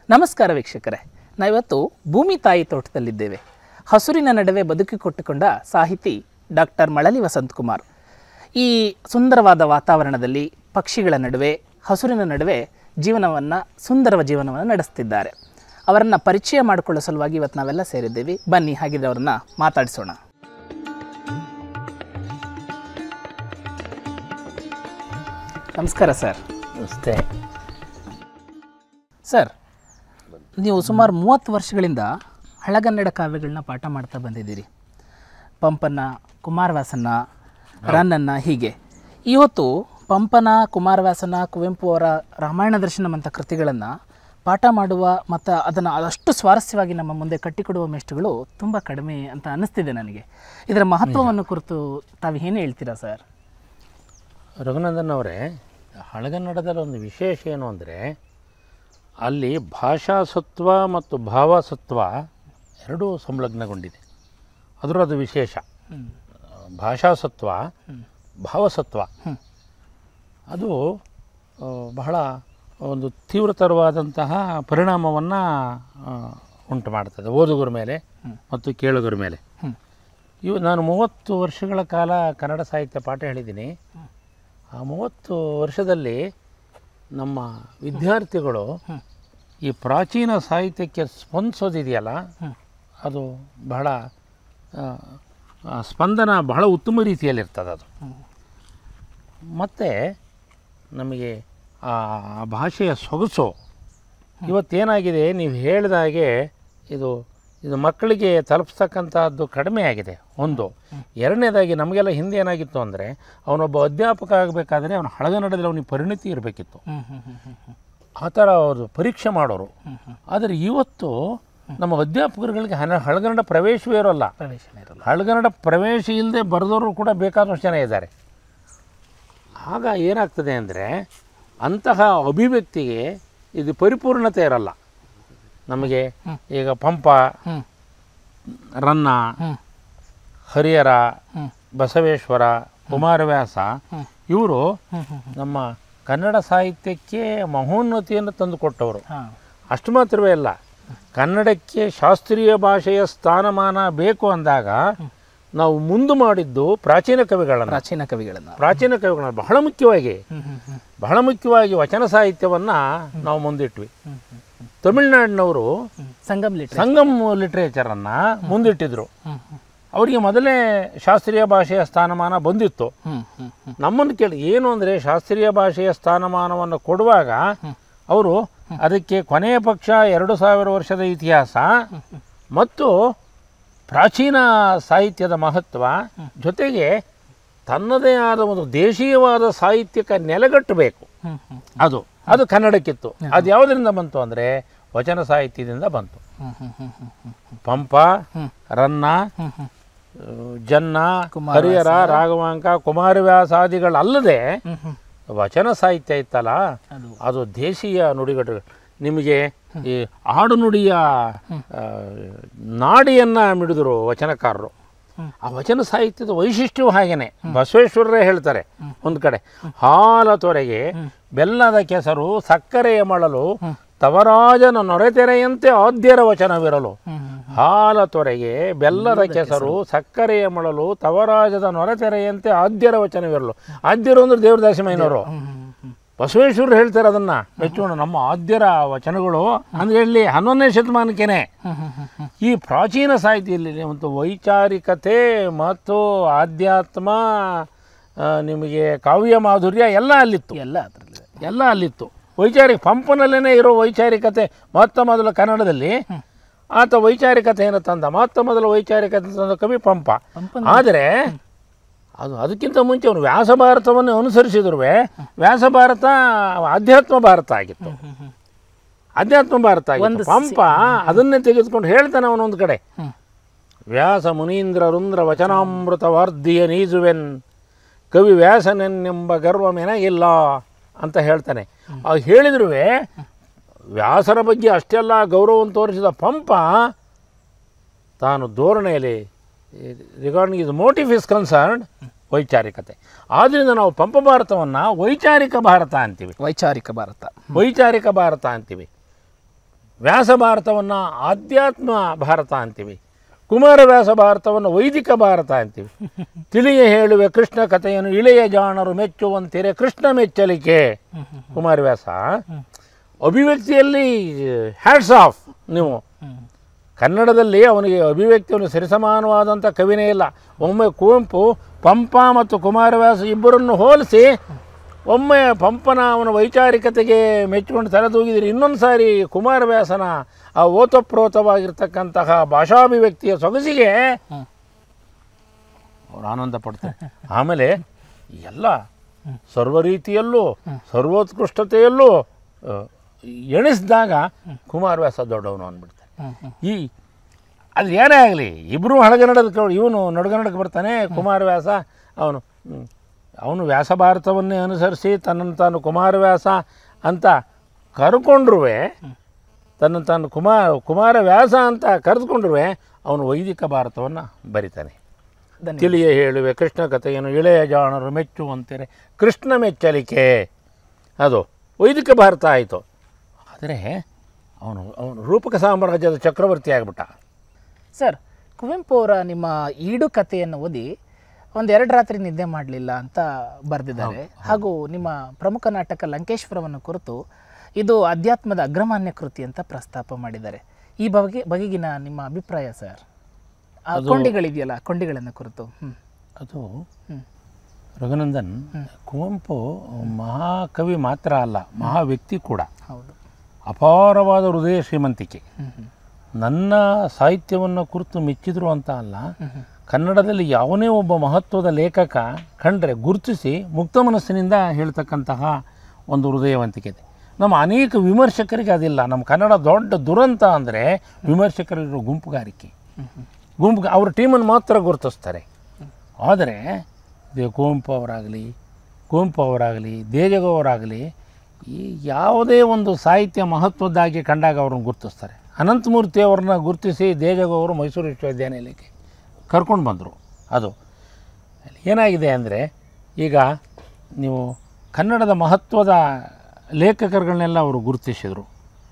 ನಮಸ್ಕಾರ ವೀಕ್ಷಕರೇ ನಾವಿವತ್ತು ಭೂಮಿ ತಾಯಿ ತೋಟದಲ್ಲಿದ್ದೇವೆ ಹಸುರಿನ ನಡುವೆ ಬದುಕಿಕೊಟ್ಟುಕೊಂಡ ಸಾಹಿತಿ ಡಾಕ್ಟರ್ ಮಳಲಿ ವಸಂತಕುಮಾರ್ ಈ ಸುಂದರವಾದ ವಾತಾವರಣದಲ್ಲಿ ಪಕ್ಷಿಗಳ ನಡುವೆ ಹಸುರಿನ ನಡುವೆ ಜೀವನವನ್ನು ಸುಂದರ ಜೀವನವನ್ನು ನಡೆಸ್ತಿದ್ದಾರೆ ಅವರನ್ನು ಪರಿಚಯ ಮಾಡಿಕೊಳ್ಳೋ ಸಲುವಾಗಿ ಇವತ್ತು ನಾವೆಲ್ಲ ಸೇರಿದ್ದೇವೆ ಬನ್ನಿ ಹಾಗಿದ್ರೆ ಅವರನ್ನು ಮಾತಾಡಿಸೋಣ ನಮಸ್ಕಾರ ಸರ್ ನಮಸ್ತೆ ಸರ್ ನೀವು ಸುಮಾರು ಮೂವತ್ತು ವರ್ಷಗಳಿಂದ ಹಳಗನ್ನಡ ಕಾವ್ಯಗಳನ್ನ ಪಾಠ ಮಾಡ್ತಾ ಬಂದಿದ್ದೀರಿ ಪಂಪನ ಕುಮಾರವ್ಯಾಸನ ರನ್ನನ್ನ ಹೀಗೆ ಇವತ್ತು ಪಂಪನ ಕುಮಾರವ್ಯಾಸನ ಕುವೆಂಪು ಅವರ ರಾಮಾಯಣ ದರ್ಶನಂ ಅಂತ ಕೃತಿಗಳನ್ನು ಪಾಠ ಮಾಡುವ ಮತ್ತು ಅದನ್ನು ಅದಷ್ಟು ಸ್ವಾರಸ್ಯವಾಗಿ ನಮ್ಮ ಮುಂದೆ ಕಟ್ಟಿಕೊಡುವ ಮೇಷ್ಟ್ರುಗಳು ತುಂಬ ಕಡಿಮೆ ಅಂತ ಅನ್ನಿಸ್ತಿದೆ ನನಗೆ ಇದರ ಮಹತ್ವವನ್ನು ಕುರಿತು ತಾವು ಏನು ಹೇಳ್ತೀರಾ ಸರ್ ರಘುನಂದನ್ ಅವರೇ ಹಳಗನ್ನಡದಲ್ಲಿ ಒಂದು ವಿಶೇಷ ಏನು ಅಂದರೆ ಅಲ್ಲಿ ಭಾಷಾಸತ್ವ ಮತ್ತು ಭಾವಸತ್ವ ಎರಡೂ ಸಂಲಗ್ನಗೊಂಡಿದೆ ಅದರ ಅದು ವಿಶೇಷ ಭಾಷಾಸತ್ವ ಭಾವಸತ್ವ ಅದು ಆ, ಬಹಳ ಒಂದು ತೀವ್ರತರವಾದಂತಹ ಪರಿಣಾಮವನ್ನು ಉಂಟು ಮಾಡ್ತದೆ ಓದುಗರ ಮೇಲೆ ಮತ್ತು ಕೇಳುಗರ ಮೇಲೆ ಹ್ಮ್. ಇವು ನಾನು ಮೂವತ್ತು ವರ್ಷಗಳ ಕಾಲ ಕನ್ನಡ ಸಾಹಿತ್ಯ ಪಾಠ ಹೇಳಿದ್ದೀನಿ ಆ ಮೂವತ್ತು ವರ್ಷದಲ್ಲಿ ನಮ್ಮ ವಿದ್ಯಾರ್ಥಿಗಳು ಈ ಪ್ರಾಚೀನ ಸಾಹಿತ್ಯಕ್ಕೆ ಸ್ಪಂದಿಸೋದಿದೆಯಲ್ಲ ಅದು ಬಹಳ ಆ, ಆ ಸ್ಪಂದನ ಬಹಳ ಉತ್ತಮ ರೀತಿಯಲ್ಲಿರ್ತದೆ ಅದು ಮತ್ತು ನಮಗೆ ಆ ಭಾಷೆಯ ಸೊಗಸು ಇವತ್ತೇನಾಗಿದೆ ನೀವು ಹೇಳಿದ ಹಾಗೆ ಇದು ಇದು ಮಕ್ಕಳಿಗೆ ತಲುಪಿಸ್ತಕ್ಕಂಥದ್ದು ಕಡಿಮೆ ಆಗಿದೆ ಒಂದು ಎರಡನೇದಾಗಿ ನಮಗೆಲ್ಲ ಹಿಂದೆ ಏನಾಗಿತ್ತು ಅಂದರೆ ಅವನೊಬ್ಬ ಅಧ್ಯಾಪಕ ಆಗಬೇಕಾದ್ರೆ ಅವನ ಹಳಗನ್ನಡದಲ್ಲಿ ಅವನಿಗೆ ಪರಿಣಿತಿ ಇರಬೇಕಿತ್ತು ಹ್ಮ್ ಹ್ಮ್ ಹ್ಮ್ ಹ್ಮ್ ಹ್ಮ್ ಆ ಥರ ಅವರು ಪರೀಕ್ಷೆ ಮಾಡೋರು ಆದರೆ ಇವತ್ತು ನಮ್ಮ ಅಧ್ಯಾಪಕರುಗಳಿಗೆ ಹಣ ಹಳಗನ್ನಡ ಪ್ರವೇಶವೇ ಇರೋಲ್ಲ ಪ್ರವೇಶನ ಇರಲ್ಲ ಹಳಗನ್ನಡ ಪ್ರವೇಶ ಇಲ್ಲದೆ ಬರೆದವರು ಕೂಡ ಬೇಕಾದಷ್ಟು ಜನ ಇದ್ದಾರೆ ಆಗ ಏನಾಗ್ತದೆ ಅಂದರೆ ಅಂತಹ ಅಭಿವ್ಯಕ್ತಿಗೆ ಇದು ಪರಿಪೂರ್ಣತೆ ಇರಲ್ಲ ನಮಗೆ ಈಗ ಪಂಪ ಹ್ಮ್ ರನ್ನ ಹ್ಮ್ ಹರಿಹರ ಹ್ಮ್ ಬಸವೇಶ್ವರ ಕುಮಾರವ್ಯಾಸ ಹ್ಮ್. ಇವರು ಹ್ಮ್ ಹ್ಮ್ ನಮ್ಮ ಕನ್ನಡ ಸಾಹಿತ್ಯಕ್ಕೆ ಮಹೋನ್ನತಿಯನ್ನು ತಂದುಕೊಟ್ಟವರು ಹಾಂ ಅಷ್ಟು ಮಾತ್ರವೇ ಅಲ್ಲ ಕನ್ನಡಕ್ಕೆ ಶಾಸ್ತ್ರೀಯ ಭಾಷೆಯ ಸ್ಥಾನಮಾನ ಬೇಕು ಅಂದಾಗ ನಾವು ಮುಂದೆ ಮಾಡಿದ್ದು ಪ್ರಾಚೀನ ಕವಿಗಳನ್ನು ಪ್ರಾಚೀನ ಕವಿಗಳನ್ನು ಪ್ರಾಚೀನ ಕವಿಗಳನ್ನು ಬಹಳ ಮುಖ್ಯವಾಗಿ ಹ್ಮ್ ಹ್ಮ್ ಹ್ಮ್ ಬಹಳ ಮುಖ್ಯವಾಗಿ ವಚನ ಸಾಹಿತ್ಯವನ್ನು ನಾವು ಮುಂದಿಟ್ವಿ ತಮಿಳುನಾಡಿನವರು ಹ್ಮ್. ಸಂಗಮ್ ಲಿಟ್ರೆ ಸಂಗಮ್ ಲಿಟ್ರೇಚರನ್ನು ಮುಂದಿಟ್ಟಿದ್ರು ಹ್ಮ್ ಹ್ಮ್ ಅವರಿಗೆ ಮೊದಲೇ ಶಾಸ್ತ್ರೀಯ ಭಾಷೆಯ ಸ್ಥಾನಮಾನ ಬಂದಿತ್ತು ಹ್ಮ್ ಹ್ಮ್ ಹ್ಮ್ ನಮ್ಮನ್ನು ಕೇಳಿ ಏನು ಅಂದರೆ ಶಾಸ್ತ್ರೀಯ ಭಾಷೆಯ ಸ್ಥಾನಮಾನವನ್ನು ಕೊಡುವಾಗ ಅವರು ಅದಕ್ಕೆ ಕೊನೆಯ ಪಕ್ಷ ಎರಡು ಸಾವಿರ ವರ್ಷದ ಇತಿಹಾಸ ಮತ್ತು ಪ್ರಾಚೀನ ಸಾಹಿತ್ಯದ ಮಹತ್ವ ಜೊತೆಗೆ ತನ್ನದೇ ಆದ ಒಂದು ದೇಶೀಯವಾದ ಸಾಹಿತ್ಯಕ್ಕೆ ನೆಲೆಗಟ್ಟಬೇಕು ಹ್ಮ್ ಹ್ಮ್ ಅದು ಅದು ಕನ್ನಡಕ್ಕಿತ್ತು ಅದು ಯಾವುದರಿಂದ ಬಂತು ಅಂದರೆ ವಚನ ಸಾಹಿತ್ಯದಿಂದ ಬಂತು ಹ್ಮ್ ಹ್ಮ್ ಹ್ಮ್ ಹ್ಮ್ ಹ್ಮ್ ಪಂಪ ಹ್ಮ್. ರನ್ನ ಹ್ಮ್ ಹ್ಮ್ ಆ, ಜನ್ನ ಕುಮಾರವ್ಯಾಸ. ಹರಿಹರ ರಾಘವಾಂಕ ಕುಮಾರವ್ಯಾಸಾದಿಗಳಲ್ಲದೆ ಹ್ಮ್ ಹ್ಮ್ ವಚನ ಸಾಹಿತ್ಯ ಇತ್ತಲ್ಲ ಅದು ಅದು ದೇಶೀಯ ನುಡಿಗಟ್ಟುಗಳು ನಿಮಗೆ ಈ ಆಡು ನುಡಿಯ ಆ, ನಾಡಿಯನ್ನು ಮಿಡಿದರು ವಚನಕಾರರು ಹ್ಮ್. ಆ ವಚನ ಸಾಹಿತ್ಯದ ವೈಶಿಷ್ಟ್ಯವೂ ಹಾಗೇನೆ ಬಸವೇಶ್ವರರೇ ಹೇಳ್ತಾರೆ ಒಂದು ಕಡೆ ಹಾಲ ತೊರೆಗೆ ಬೆಲ್ಲದ ಕೆಸರು ಸಕ್ಕರೆಯ ಮಳಲು ತವರಾಜನ ನೊರೆತೆರೆಯಂತೆ ಆದ್ಯರ ವಚನವಿರಲು ಹ್ಮ್ ಹ್ಮ್ ಹಾಲ ತೊರೆಗೆ ಬೆಲ್ಲದ ಕೆಸರು ಸಕ್ಕರೆಯ ಮಳಲು ತವರಾಜದ ನೊರೆತೆರೆಯಂತೆ ಆದ್ಯರ ವಚನವಿರಲು ಆದ್ಯರು ಅಂದ್ರೆ ದೇವದಾಸಿಮಯ್ಯನವರು ಹ್ಮ್ ಹ್ಮ್ ಹ್ಮ್ ಬಸವೇಶ್ವರರು ಹೇಳ್ತಾರೆ ಅದನ್ನ ಮೆಚ್ಚೋಣ ನಮ್ಮ ಆದ್ಯರ ವಚನಗಳು ಅಂದ್ರೆ ಹೇಳಿ ಹನ್ನೊಂದನೇ ಶತಮಾನಕ್ಕೇನೆ ಹ್ಮ್ ಹ್ಮ್ ಹ್ಮ್ ಹ್ಮ್ ಈ ಪ್ರಾಚೀನ ಸಾಹಿತ್ಯದಲ್ಲಿ ಒಂದು ವೈಚಾರಿಕತೆ ಮತ್ತು ಆಧ್ಯಾತ್ಮ ಆ, ನಿಮಗೆ ಕಾವ್ಯ ಮಾಧುರ್ಯ ಎಲ್ಲ ಅಲ್ಲಿತ್ತು ಎಲ್ಲ ಅದರಲ್ಲಿ ಎಲ್ಲ ಅಲ್ಲಿತ್ತು ವೈಚಾರಿಕ ಪಂಪನಲ್ಲೇ ಇರೋ ವೈಚಾರಿಕತೆ ಮೊತ್ತ ಮೊದಲ ಕನ್ನಡದಲ್ಲಿ ಆತ ವೈಚಾರಿಕತೆಯನ್ನು ತಂದ ಮೊತ್ತ ಮೊದಲ ವೈಚಾರಿಕತೆ ತಂದ ಕವಿ ಪಂಪ ಪಂಪನ ಆದರೆ ಅದು ಅದಕ್ಕಿಂತ ಮುಂಚೆ ಅವನು ವ್ಯಾಸ ಭಾರತವನ್ನು ಅನುಸರಿಸಿದ್ರು ವ್ಯಾಸ ಭಾರತ ಆಧ್ಯಾತ್ಮ ಭಾರತ ಆಗಿತ್ತು ಹ್ಮ್ ಹ್ಮ್ ಅಧ್ಯಾತ್ಮ ಭಾರತ ಆಗಿತ್ತು ಒಂದು ಪಂಪ ಅದನ್ನೇ ತೆಗೆದುಕೊಂಡು ಹೇಳ್ತಾನೆ ಅವನೊಂದು ಕಡೆ ಹ್ಮ್ ವ್ಯಾಸ ಮುನೀಂದ್ರ ರುಂದ್ರ ವಚನಾಮೃತ ವಾರ್ಧಿಯ ನೀಜುವೆನ್ ಕವಿ ವ್ಯಾಸನೆನ್ನೆಂಬ ಗರ್ವ ಮೆನಗಿಲ್ಲ ಅಂತ ಹೇಳ್ತಾನೆ ಆ ಹೇಳಿದ್ರು ವ್ಯಾಸರ ಬಗ್ಗೆ ಅಷ್ಟೆಲ್ಲ ಗೌರವವನ್ನು ತೋರಿಸಿದ ಪಂಪ ತಾನು ಧೋರಣೆಯಲ್ಲಿ regarding is motive is concerned ವೈಚಾರಿಕತೆ ಆದ್ದರಿಂದ ನಾವು ಪಂಪ ಭಾರತವನ್ನು ವೈಚಾರಿಕ ಭಾರತ ಅಂತೀವಿ ವೈಚಾರಿಕ ಭಾರತ ವೈಚಾರಿಕ ಭಾರತ ಅಂತೀವಿ ವ್ಯಾಸ ಭಾರತವನ್ನು ಆಧ್ಯಾತ್ಮ ಭಾರತ ಅಂತೀವಿ ಕುಮಾರವ್ಯಾಸ ಭಾರತವನ್ನು ವೈದಿಕ ಭಾರತ ಅಂತೀವಿ ತಿಳಿಯ ಹೇಳುವೆ ಕೃಷ್ಣ ಕಥೆಯನ್ನು ಇಳೆಯ ಜಾಣರು ಮೆಚ್ಚುವಂತಿರೆ ಕೃಷ್ಣ ಮೆಚ್ಚಲಿಕೆ ಕುಮಾರವ್ಯಾಸ ಅಭಿವ್ಯಕ್ತಿಯಲ್ಲಿ ಹ್ಯಾಟ್ಸ್ ಆಫ್ ನೀವು ಕನ್ನಡದಲ್ಲಿ ಅವನಿಗೆ ಅಭಿವ್ಯಕ್ತಿಯನ್ನು ಸರಿಸಮಾನವಾದಂಥ ಕವಿನೇ ಇಲ್ಲ ಒಮ್ಮೆ ಕುವೆಂಪು ಪಂಪ ಮತ್ತು ಕುಮಾರವ್ಯಾಸ ಇಬ್ಬರನ್ನು ಹೋಲಿಸಿ ಒಮ್ಮೆ ಪಂಪನ ಅವನ ವೈಚಾರಿಕತೆಗೆ ಮೆಚ್ಚಿಕೊಂಡು ತಲೆದೂಗಿದರೆ ಇನ್ನೊಂದು ಸಾರಿ ಕುಮಾರವ್ಯಾಸನ ಆ ಓತಪ್ರೋತವಾಗಿರ್ತಕ್ಕಂತಹ ಭಾಷಾಭಿವ್ಯಕ್ತಿಯ ಸೊಗಸಿಗೆ ಹ್ಮ್. ಅವ್ರು ಆನಂದ ಪಡ್ತಾರೆ ಆಮೇಲೆ ಎಲ್ಲ ಸರ್ವ ರೀತಿಯಲ್ಲೂ ಸರ್ವೋತ್ಕೃಷ್ಟತೆಯಲ್ಲೂ ಆ, ಎಣಿಸಿದಾಗ ಕುಮಾರವ್ಯಾಸ ದೊಡ್ಡವನು ಅಂದ್ಬಿಡ್ತಾರೆ ಹ್ಮ್, ಹ್ಮ್. ಈ ಅದು ಏನೇ ಆಗಲಿ ಇಬ್ಬರು ಹಳಗನ್ನಡದ ಇವನು ನಡುಗನ್ನಡಕ್ಕೆ ಬರ್ತಾನೆ ಕುಮಾರವ್ಯಾಸ ಅವನು ಹ್ಮ್, ಅವನು ವ್ಯಾಸ ಭಾರತವನ್ನೇ ಅನುಸರಿಸಿ ತನ್ನನ್ನು ತಾನು ಕುಮಾರವ್ಯಾಸ ಅಂತ ಕರ್ಕೊಂಡ್ರೂ ತನ್ನನ್ನು ತಾನು ಕುಮಾರ ಕುಮಾರವ್ಯಾಸ ಅಂತ ಕರೆದುಕೊಂಡ್ರೂ ಅವನು ವೈದಿಕ ಭಾರತವನ್ನು ಬರಿತಾನೆ ಧನ್ಯವಾದ ತಿಳಿಯ ಹೇಳುವೆ ಕೃಷ್ಣ ಕಥೆಯನ್ನು ಇಳೆಯ ಜಾಣರು ಮೆಚ್ಚುವಂತಿರೆ ಕೃಷ್ಣ ಮೆಚ್ಚಲಿಕೆ ಅದು ವೈದಿಕ ಭಾರತ ಆಯಿತು ಆದರೆ ಅವನು ಅವನು ರೂಪಕ ಸಾಮ್ರಾಜ್ಯದ ಚಕ್ರವರ್ತಿ ಆಗಿಬಿಟ್ಟ ಸರ್ ಕುವೆಂಪು ಅವರ ನಿಮ್ಮ ಈಡು ಕಥೆಯನ್ನು ಓದಿ ಒಂದೆರಡು ರಾತ್ರಿ ನಿದ್ದೆ ಮಾಡಲಿಲ್ಲ ಅಂತ ಬರೆದಿದ್ದಾರೆ ಹಾಗೂ ನಿಮ್ಮ ಪ್ರಮುಖ ನಾಟಕ ಲಂಕೇಶ್ವರವನ್ನು ಕುರಿತು ಇದು ಅಧ್ಯಾತ್ಮದ ಅಗ್ರಮಾನ್ಯ ಕೃತಿ ಅಂತ ಪ್ರಸ್ತಾಪ ಮಾಡಿದ್ದಾರೆ ಈ ಬಗೆ ಬಗೆಗಿನ ನಿಮ್ಮ ಅಭಿಪ್ರಾಯ ಸರ್ ಆ ಕೊಂಡಿಗಳಿದೆಯಲ್ಲ ಕೊಂಡಿಗಳನ್ನು ಕುರಿತು ಹ್ಮ್ ಅದು ಹ್ಮ್. ರಘುನಂದನ್ ಕುವೆಂಪು ಮಹಾಕವಿ ಮಾತ್ರ ಅಲ್ಲ ಮಹಾ ವ್ಯಕ್ತಿ ಕೂಡ ಹೌದು ಅಪಾರವಾದ ಹೃದಯ ಶ್ರೀಮಂತಿಕೆ ಹ್ಮ್ ಹ್ಮ್ ನನ್ನ ಸಾಹಿತ್ಯವನ್ನು ಕುರಿತು ಮೆಚ್ಚಿದ್ರು ಅಂತ ಅಲ್ಲ ಹ್ಮ್ ಹ್ಮ್. ಕನ್ನಡದಲ್ಲಿ ಯಾವನೇ ಒಬ್ಬ ಮಹತ್ವದ ಲೇಖಕ ಕಂಡ್ರೆ ಗುರುತಿಸಿ ಮುಕ್ತ ಮನಸ್ಸಿನಿಂದ ಹೇಳ್ತಕ್ಕಂತಹ ಒಂದು ಹೃದಯವಂತಿಕೆ ಇದೆ ನಮ್ಮ ಅನೇಕ ವಿಮರ್ಶಕರಿಗೆ ಅದಿಲ್ಲ ನಮ್ಮ ಕನ್ನಡ ದೊಡ್ಡ ದುರಂತ ಅಂದರೆ ವಿಮರ್ಶಕರಿರೋ ಗುಂಪುಗಾರಿಕೆ ಹ್ಮ್ ಹ್ಮ್. ಗುಂಪು ಅವ್ರ ಟೀಮನ್ನು ಮಾತ್ರ ಗುರುತಿಸ್ತಾರೆ ಆದರೆ ದೇ ಕುವೆಂಪು ಅವರಾಗಲಿ ಕುವೆಂಪು ಅವರಾಗಲಿ ದೇಜಗೌ ಅವರಾಗಲಿ ಈ ಯಾವುದೇ ಒಂದು ಸಾಹಿತ್ಯ ಮಹತ್ವದ್ದಾಗಿ ಕಂಡಾಗ ಅವ್ರನ್ನ ಗುರುತಿಸ್ತಾರೆ ಅನಂತಮೂರ್ತಿ ಅವ್ರನ್ನ ಗುರುತಿಸಿ ದೇಜಗೌ ಅವರು ಮೈಸೂರು ವಿಶ್ವವಿದ್ಯಾನಿಲಯಕ್ಕೆ ಕರ್ಕೊಂಡು ಬಂದರು ಅದು ಅಲ್ಲಿ ಏನಾಗಿದೆ ಅಂದರೆ ಈಗ ನೀವು ಕನ್ನಡದ ಮಹತ್ವದ ಲೇಖಕರುಗಳನ್ನೆಲ್ಲ ಅವರು ಗುರುತಿಸಿದರು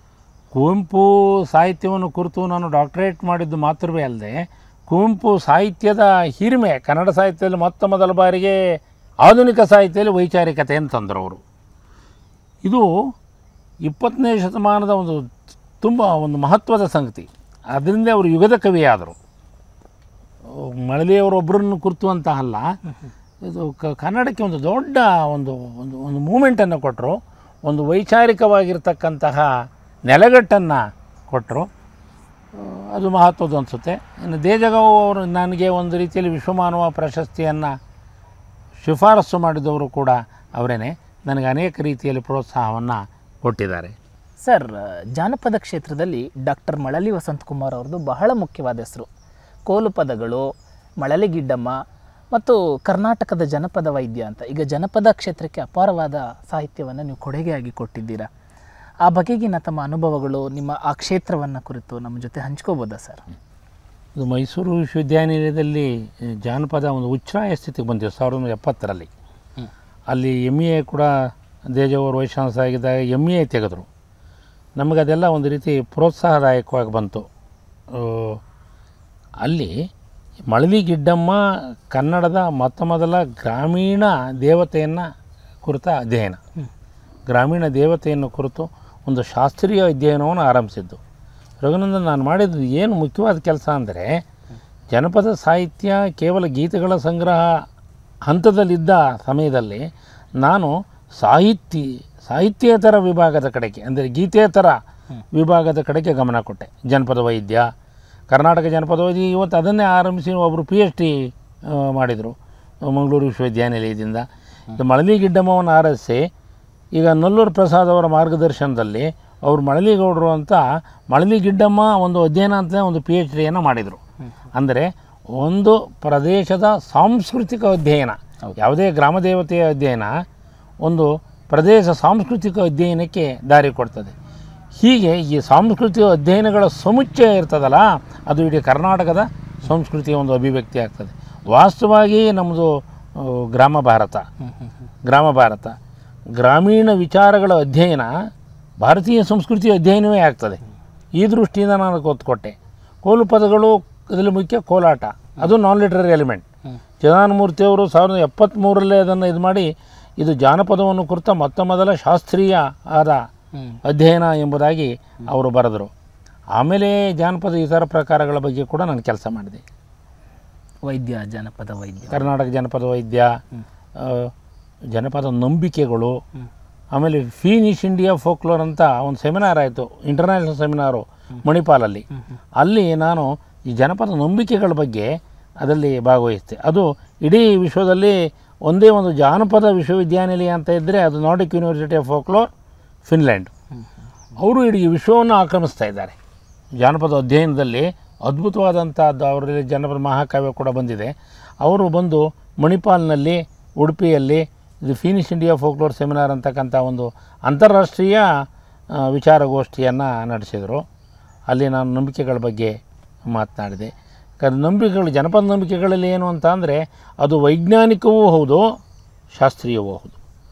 ಕುವೆಂಪು ಸಾಹಿತ್ಯವನ್ನು ಕುರಿತು ನಾನು ಡಾಕ್ಟರೇಟ್ ಮಾಡಿದ್ದು ಮಾತ್ರವೇ ಅಲ್ಲದೆ ಕುವೆಂಪು ಸಾಹಿತ್ಯದ ಹಿರಿಮೆ ಕನ್ನಡ ಸಾಹಿತ್ಯದಲ್ಲಿ ಮೊತ್ತ ಮೊದಲ ಬಾರಿಗೆ ಆಧುನಿಕ ಸಾಹಿತ್ಯದಲ್ಲಿ ವೈಚಾರಿಕತೆಯನ್ನು ತಂದರು ಅವರು ಇದು ಇಪ್ಪತ್ತನೇ ಶತಮಾನದ ಒಂದು ತುಂಬ ಒಂದು ಮಹತ್ವದ ಸಂಗತಿ ಅದರಿಂದ ಅವರು ಯುಗದ ಕವಿಯಾದರು ಮಳಲಿಯವರೊಬ್ಬರನ್ನು ಕುರಿತು ಅಂತ ಅಲ್ಲ ಇದು ಕ ಕನ್ನಡಕ್ಕೆ ಒಂದು ದೊಡ್ಡ ಒಂದು ಒಂದು ಒಂದು ಮೂಮೆಂಟನ್ನು ಕೊಟ್ಟರು ಒಂದು ವೈಚಾರಿಕವಾಗಿರ್ತಕ್ಕಂತಹ ನೆಲೆಗಟ್ಟನ್ನು ಕೊಟ್ಟರು ಅದು ಮಹತ್ವದ್ದು ಅನಿಸುತ್ತೆ ಇನ್ನು ದೇಜಗಾವ್ ಅವರು ನನಗೆ ಒಂದು ರೀತಿಯಲ್ಲಿ ವಿಶ್ವಮಾನವ ಪ್ರಶಸ್ತಿಯನ್ನು ಶಿಫಾರಸು ಮಾಡಿದವರು ಕೂಡ ಅವರೇನೆ ನನಗೆ ಅನೇಕ ರೀತಿಯಲ್ಲಿ ಪ್ರೋತ್ಸಾಹವನ್ನು ಕೊಟ್ಟಿದ್ದಾರೆ ಸರ್ ಜಾನಪದ ಕ್ಷೇತ್ರದಲ್ಲಿ ಡಾಕ್ಟರ್ ಮಳಲಿ ವಸಂತಕುಮಾರ್ ಅವ್ರದ್ದು ಬಹಳ ಮುಖ್ಯವಾದ ಹೆಸರು ಕೋಲು ಪದಗಳು ಮಳಲಿ ಗಿಡ್ಡಮ್ಮ ಮತ್ತು ಕರ್ನಾಟಕದ ಜನಪದ ವೈದ್ಯ ಅಂತ ಈಗ ಜನಪದ ಕ್ಷೇತ್ರಕ್ಕೆ ಅಪಾರವಾದ ಸಾಹಿತ್ಯವನ್ನು ನೀವು ಕೊಡುಗೆಯಾಗಿ ಕೊಟ್ಟಿದ್ದೀರಾ ಆ ಬಗೆಗಿನ ತಮ್ಮ ಅನುಭವಗಳು ನಿಮ್ಮ ಆ ಕ್ಷೇತ್ರವನ್ನು ಕುರಿತು ನಮ್ಮ ಜೊತೆ ಹಂಚ್ಕೋಬೋದಾ ಸರ್ ಇದು ಮೈಸೂರು ವಿಶ್ವವಿದ್ಯಾನಿಲಯದಲ್ಲಿ ಆ, ಜಾನಪದ ಒಂದು ಉಚ್ಛ್ರಾಯ ಸ್ಥಿತಿಗೆ ಬಂದಿದೆ ಸಾವಿರದ ಒಂಬೈನೂರ ಎಪ್ಪತ್ತರಲ್ಲಿ ಹ್ಮ್. ಅಲ್ಲಿ ಎಮ್ ಎ ಕೂಡ ದೇಜವರು ವೈಶಾಂಸ ಆಗಿದ್ದಾಗ ಎಮ್ ಎ ತೆಗೆದರು ನಮಗೆ ಅದೆಲ್ಲ ಒಂದು ರೀತಿ ಪ್ರೋತ್ಸಾಹದಾಯಕವಾಗಿ ಬಂತು ಆ, ಅಲ್ಲಿ ಮಳಲಿ ಗಿಡ್ಡಮ್ಮ ಕನ್ನಡದ ಮೊತ್ತ ಮೊದಲ ಗ್ರಾಮೀಣ ದೇವತೆಯನ್ನು ಕುರಿತ ಅಧ್ಯಯನ ಹ್ಮ್. ಗ್ರಾಮೀಣ ದೇವತೆಯನ್ನು ಕುರಿತು ಒಂದು ಶಾಸ್ತ್ರೀಯ ಅಧ್ಯಯನವನ್ನು ಆರಂಭಿಸಿದ್ದು ರಘುನಂದನ್ ನಾನು ಮಾಡಿದ್ದು ಏನು ಮುಖ್ಯವಾದ ಕೆಲಸ ಅಂದರೆ ಜನಪದ ಸಾಹಿತ್ಯ ಕೇವಲ ಗೀತೆಗಳ ಸಂಗ್ರಹ ಹಂತದಲ್ಲಿದ್ದ ಸಮಯದಲ್ಲಿ ನಾನು ಸಾಹಿತ್ಯ ಸಾಹಿತ್ಯೇತರ ವಿಭಾಗದ ಕಡೆಗೆ ಅಂದರೆ ಗೀತೇತರ ವಿಭಾಗದ ಕಡೆಗೆ ಗಮನ ಕೊಟ್ಟೆ ಜನಪದ ವೈದ್ಯ ಕರ್ನಾಟಕ ಜನಪದ ವೈದ್ಯ ಇವತ್ತು ಅದನ್ನೇ ಆರಂಭಿಸಿ ಒಬ್ಬರು ಪಿ ಎಚ್ ಡಿ ಮಾಡಿದರು ಮಂಗಳೂರು ವಿಶ್ವವಿದ್ಯಾನಿಲಯದಿಂದ ಇದು ಮಳಲಿ ಗಿಡ್ಡಮ್ಮವನ್ನು ಆರಿಸಿ ಈಗ ನಲ್ಲೂರು ಪ್ರಸಾದ್ ಅವರ ಮಾರ್ಗದರ್ಶನದಲ್ಲಿ ಅವರು ಮಳಲಿಗೌಡರು ಅಂತ ಮಳಲಿ ಗಿಡ್ಡಮ್ಮ ಒಂದು ಅಧ್ಯಯನ ಅಂತ ಒಂದು ಪಿ ಎಚ್ ಡಿಯನ್ನು ಮಾಡಿದರು ಅಂದರೆ ಒಂದು ಪ್ರದೇಶದ ಸಾಂಸ್ಕೃತಿಕ ಅಧ್ಯಯನ ಯಾವುದೇ ಗ್ರಾಮ ದೇವತೆಯ ಅಧ್ಯಯನ ಒಂದು ಪ್ರದೇಶ ಸಾಂಸ್ಕೃತಿಕ ಅಧ್ಯಯನಕ್ಕೆ ದಾರಿ ಕೊಡ್ತದೆ ಹೀಗೆ ಈ ಸಾಂಸ್ಕೃತಿಕ ಅಧ್ಯಯನಗಳ ಸಮುಚ್ಚಯ ಇರ್ತದಲ್ಲ ಅದು ಇಡೀ ಕರ್ನಾಟಕದ ಸಂಸ್ಕೃತಿಯ ಒಂದು ಅಭಿವ್ಯಕ್ತಿ ಆಗ್ತದೆ ವಾಸ್ತವವಾಗಿ ನಮ್ಮದು ಆ, ಗ್ರಾಮ ಭಾರತ ಗ್ರಾಮ ಭಾರತ ಗ್ರಾಮೀಣ ವಿಚಾರಗಳ ಅಧ್ಯಯನ ಭಾರತೀಯ ಸಂಸ್ಕೃತಿಯ ಅಧ್ಯಯನವೇ ಆಗ್ತದೆ ಈ ದೃಷ್ಟಿಯಿಂದ ನಾನು ಒತ್ತು ಕೊಟ್ಟೆ ಕೋಲು ಪದಗಳು ಇದರಲ್ಲಿ ಮುಖ್ಯ ಕೋಲಾಟ ಅದು ನಾನ್ ಲಿಟ್ರರಿ ಎಲಿಮೆಂಟ್ ಜಗನ್ಮೂರ್ತಿಯವರು ಸಾವಿರದ ಎಪ್ಪತ್ತ್ಮೂರಲ್ಲೇ ಅದನ್ನು ಇದು ಮಾಡಿ ಇದು ಜಾನಪದವನ್ನು ಕುರಿತ ಮೊತ್ತ ಮೊದಲ ಶಾಸ್ತ್ರೀಯ ಆದ ಹ್ಮ್. ಅಧ್ಯಯನ ಎಂಬುದಾಗಿ ಅವರು ಬರೆದರು ಆಮೇಲೆ ಜಾನಪದ ಇತರ ಪ್ರಕಾರಗಳ ಬಗ್ಗೆ ಕೂಡ ನಾನು ಕೆಲಸ ಮಾಡಿದೆ ವೈದ್ಯ ಜನಪದ ವೈದ್ಯ ಕರ್ನಾಟಕ ಜನಪದ ವೈದ್ಯ ಆ, ಜನಪದ ನಂಬಿಕೆಗಳು ಆಮೇಲೆ ಫೀನಿಶ್ ಇಂಡಿಯಾ ಫೋಕ್ಲೋರ್ ಅಂತ ಒಂದು ಸೆಮಿನಾರ್ ಆಯಿತು ಇಂಟರ್ನ್ಯಾಷನಲ್ ಸೆಮಿನಾರು ಮಣಿಪಾಲಲ್ಲಿ ಅಲ್ಲಿ ನಾನು ಈ ಜನಪದ ನಂಬಿಕೆಗಳ ಬಗ್ಗೆ ಅದರಲ್ಲಿ ಭಾಗವಹಿಸಿದೆ ಅದು ಇಡೀ ವಿಶ್ವದಲ್ಲಿ ಒಂದೇ ಒಂದು ಜಾನಪದ ವಿಶ್ವವಿದ್ಯಾನಿಲಯ ಅಂತ ಇದ್ದರೆ ಅದು Nordic university of folklore Finland ಅವರು ಇಡೀ ವಿಶ್ವವನ್ನು ಆಕ್ರಮಿಸ್ತಾ ಇದ್ದಾರೆ ಜಾನಪದ ಅಧ್ಯಯನದಲ್ಲಿ ಅದ್ಭುತವಾದಂಥದ್ದು ಅವರಲ್ಲಿ ಜನಪದ ಮಹಾಕಾವ್ಯ ಕೂಡ ಬಂದಿದೆ ಅವರು ಬಂದು ಮಣಿಪಾಲ್ನಲ್ಲಿ ಉಡುಪಿಯಲ್ಲಿ ಇದು ಫೀನಿಶ್ ಇಂಡಿಯಾ ಫೋಕ್ಲೋರ್ ಸೆಮಿನಾರ್ ಅಂತಕ್ಕಂಥ ಒಂದು ಅಂತಾರಾಷ್ಟ್ರೀಯ ಆ, ವಿಚಾರಗೋಷ್ಠಿಯನ್ನು ನಡೆಸಿದರು ಅಲ್ಲಿ ನಾನು ನಂಬಿಕೆಗಳ ಬಗ್ಗೆ ಮಾತನಾಡಿದೆ ಕ- ನಂಬಿಕೆಗಳು ಜನಪದ ನಂಬಿಕೆಗಳಲ್ಲಿ ಏನು ಅಂತ ಅಂದರೆ ಅದು ವೈಜ್ಞಾನಿಕವೂ ಹೌದು ಶಾಸ್ತ್ರೀಯವೂ ಹೌದು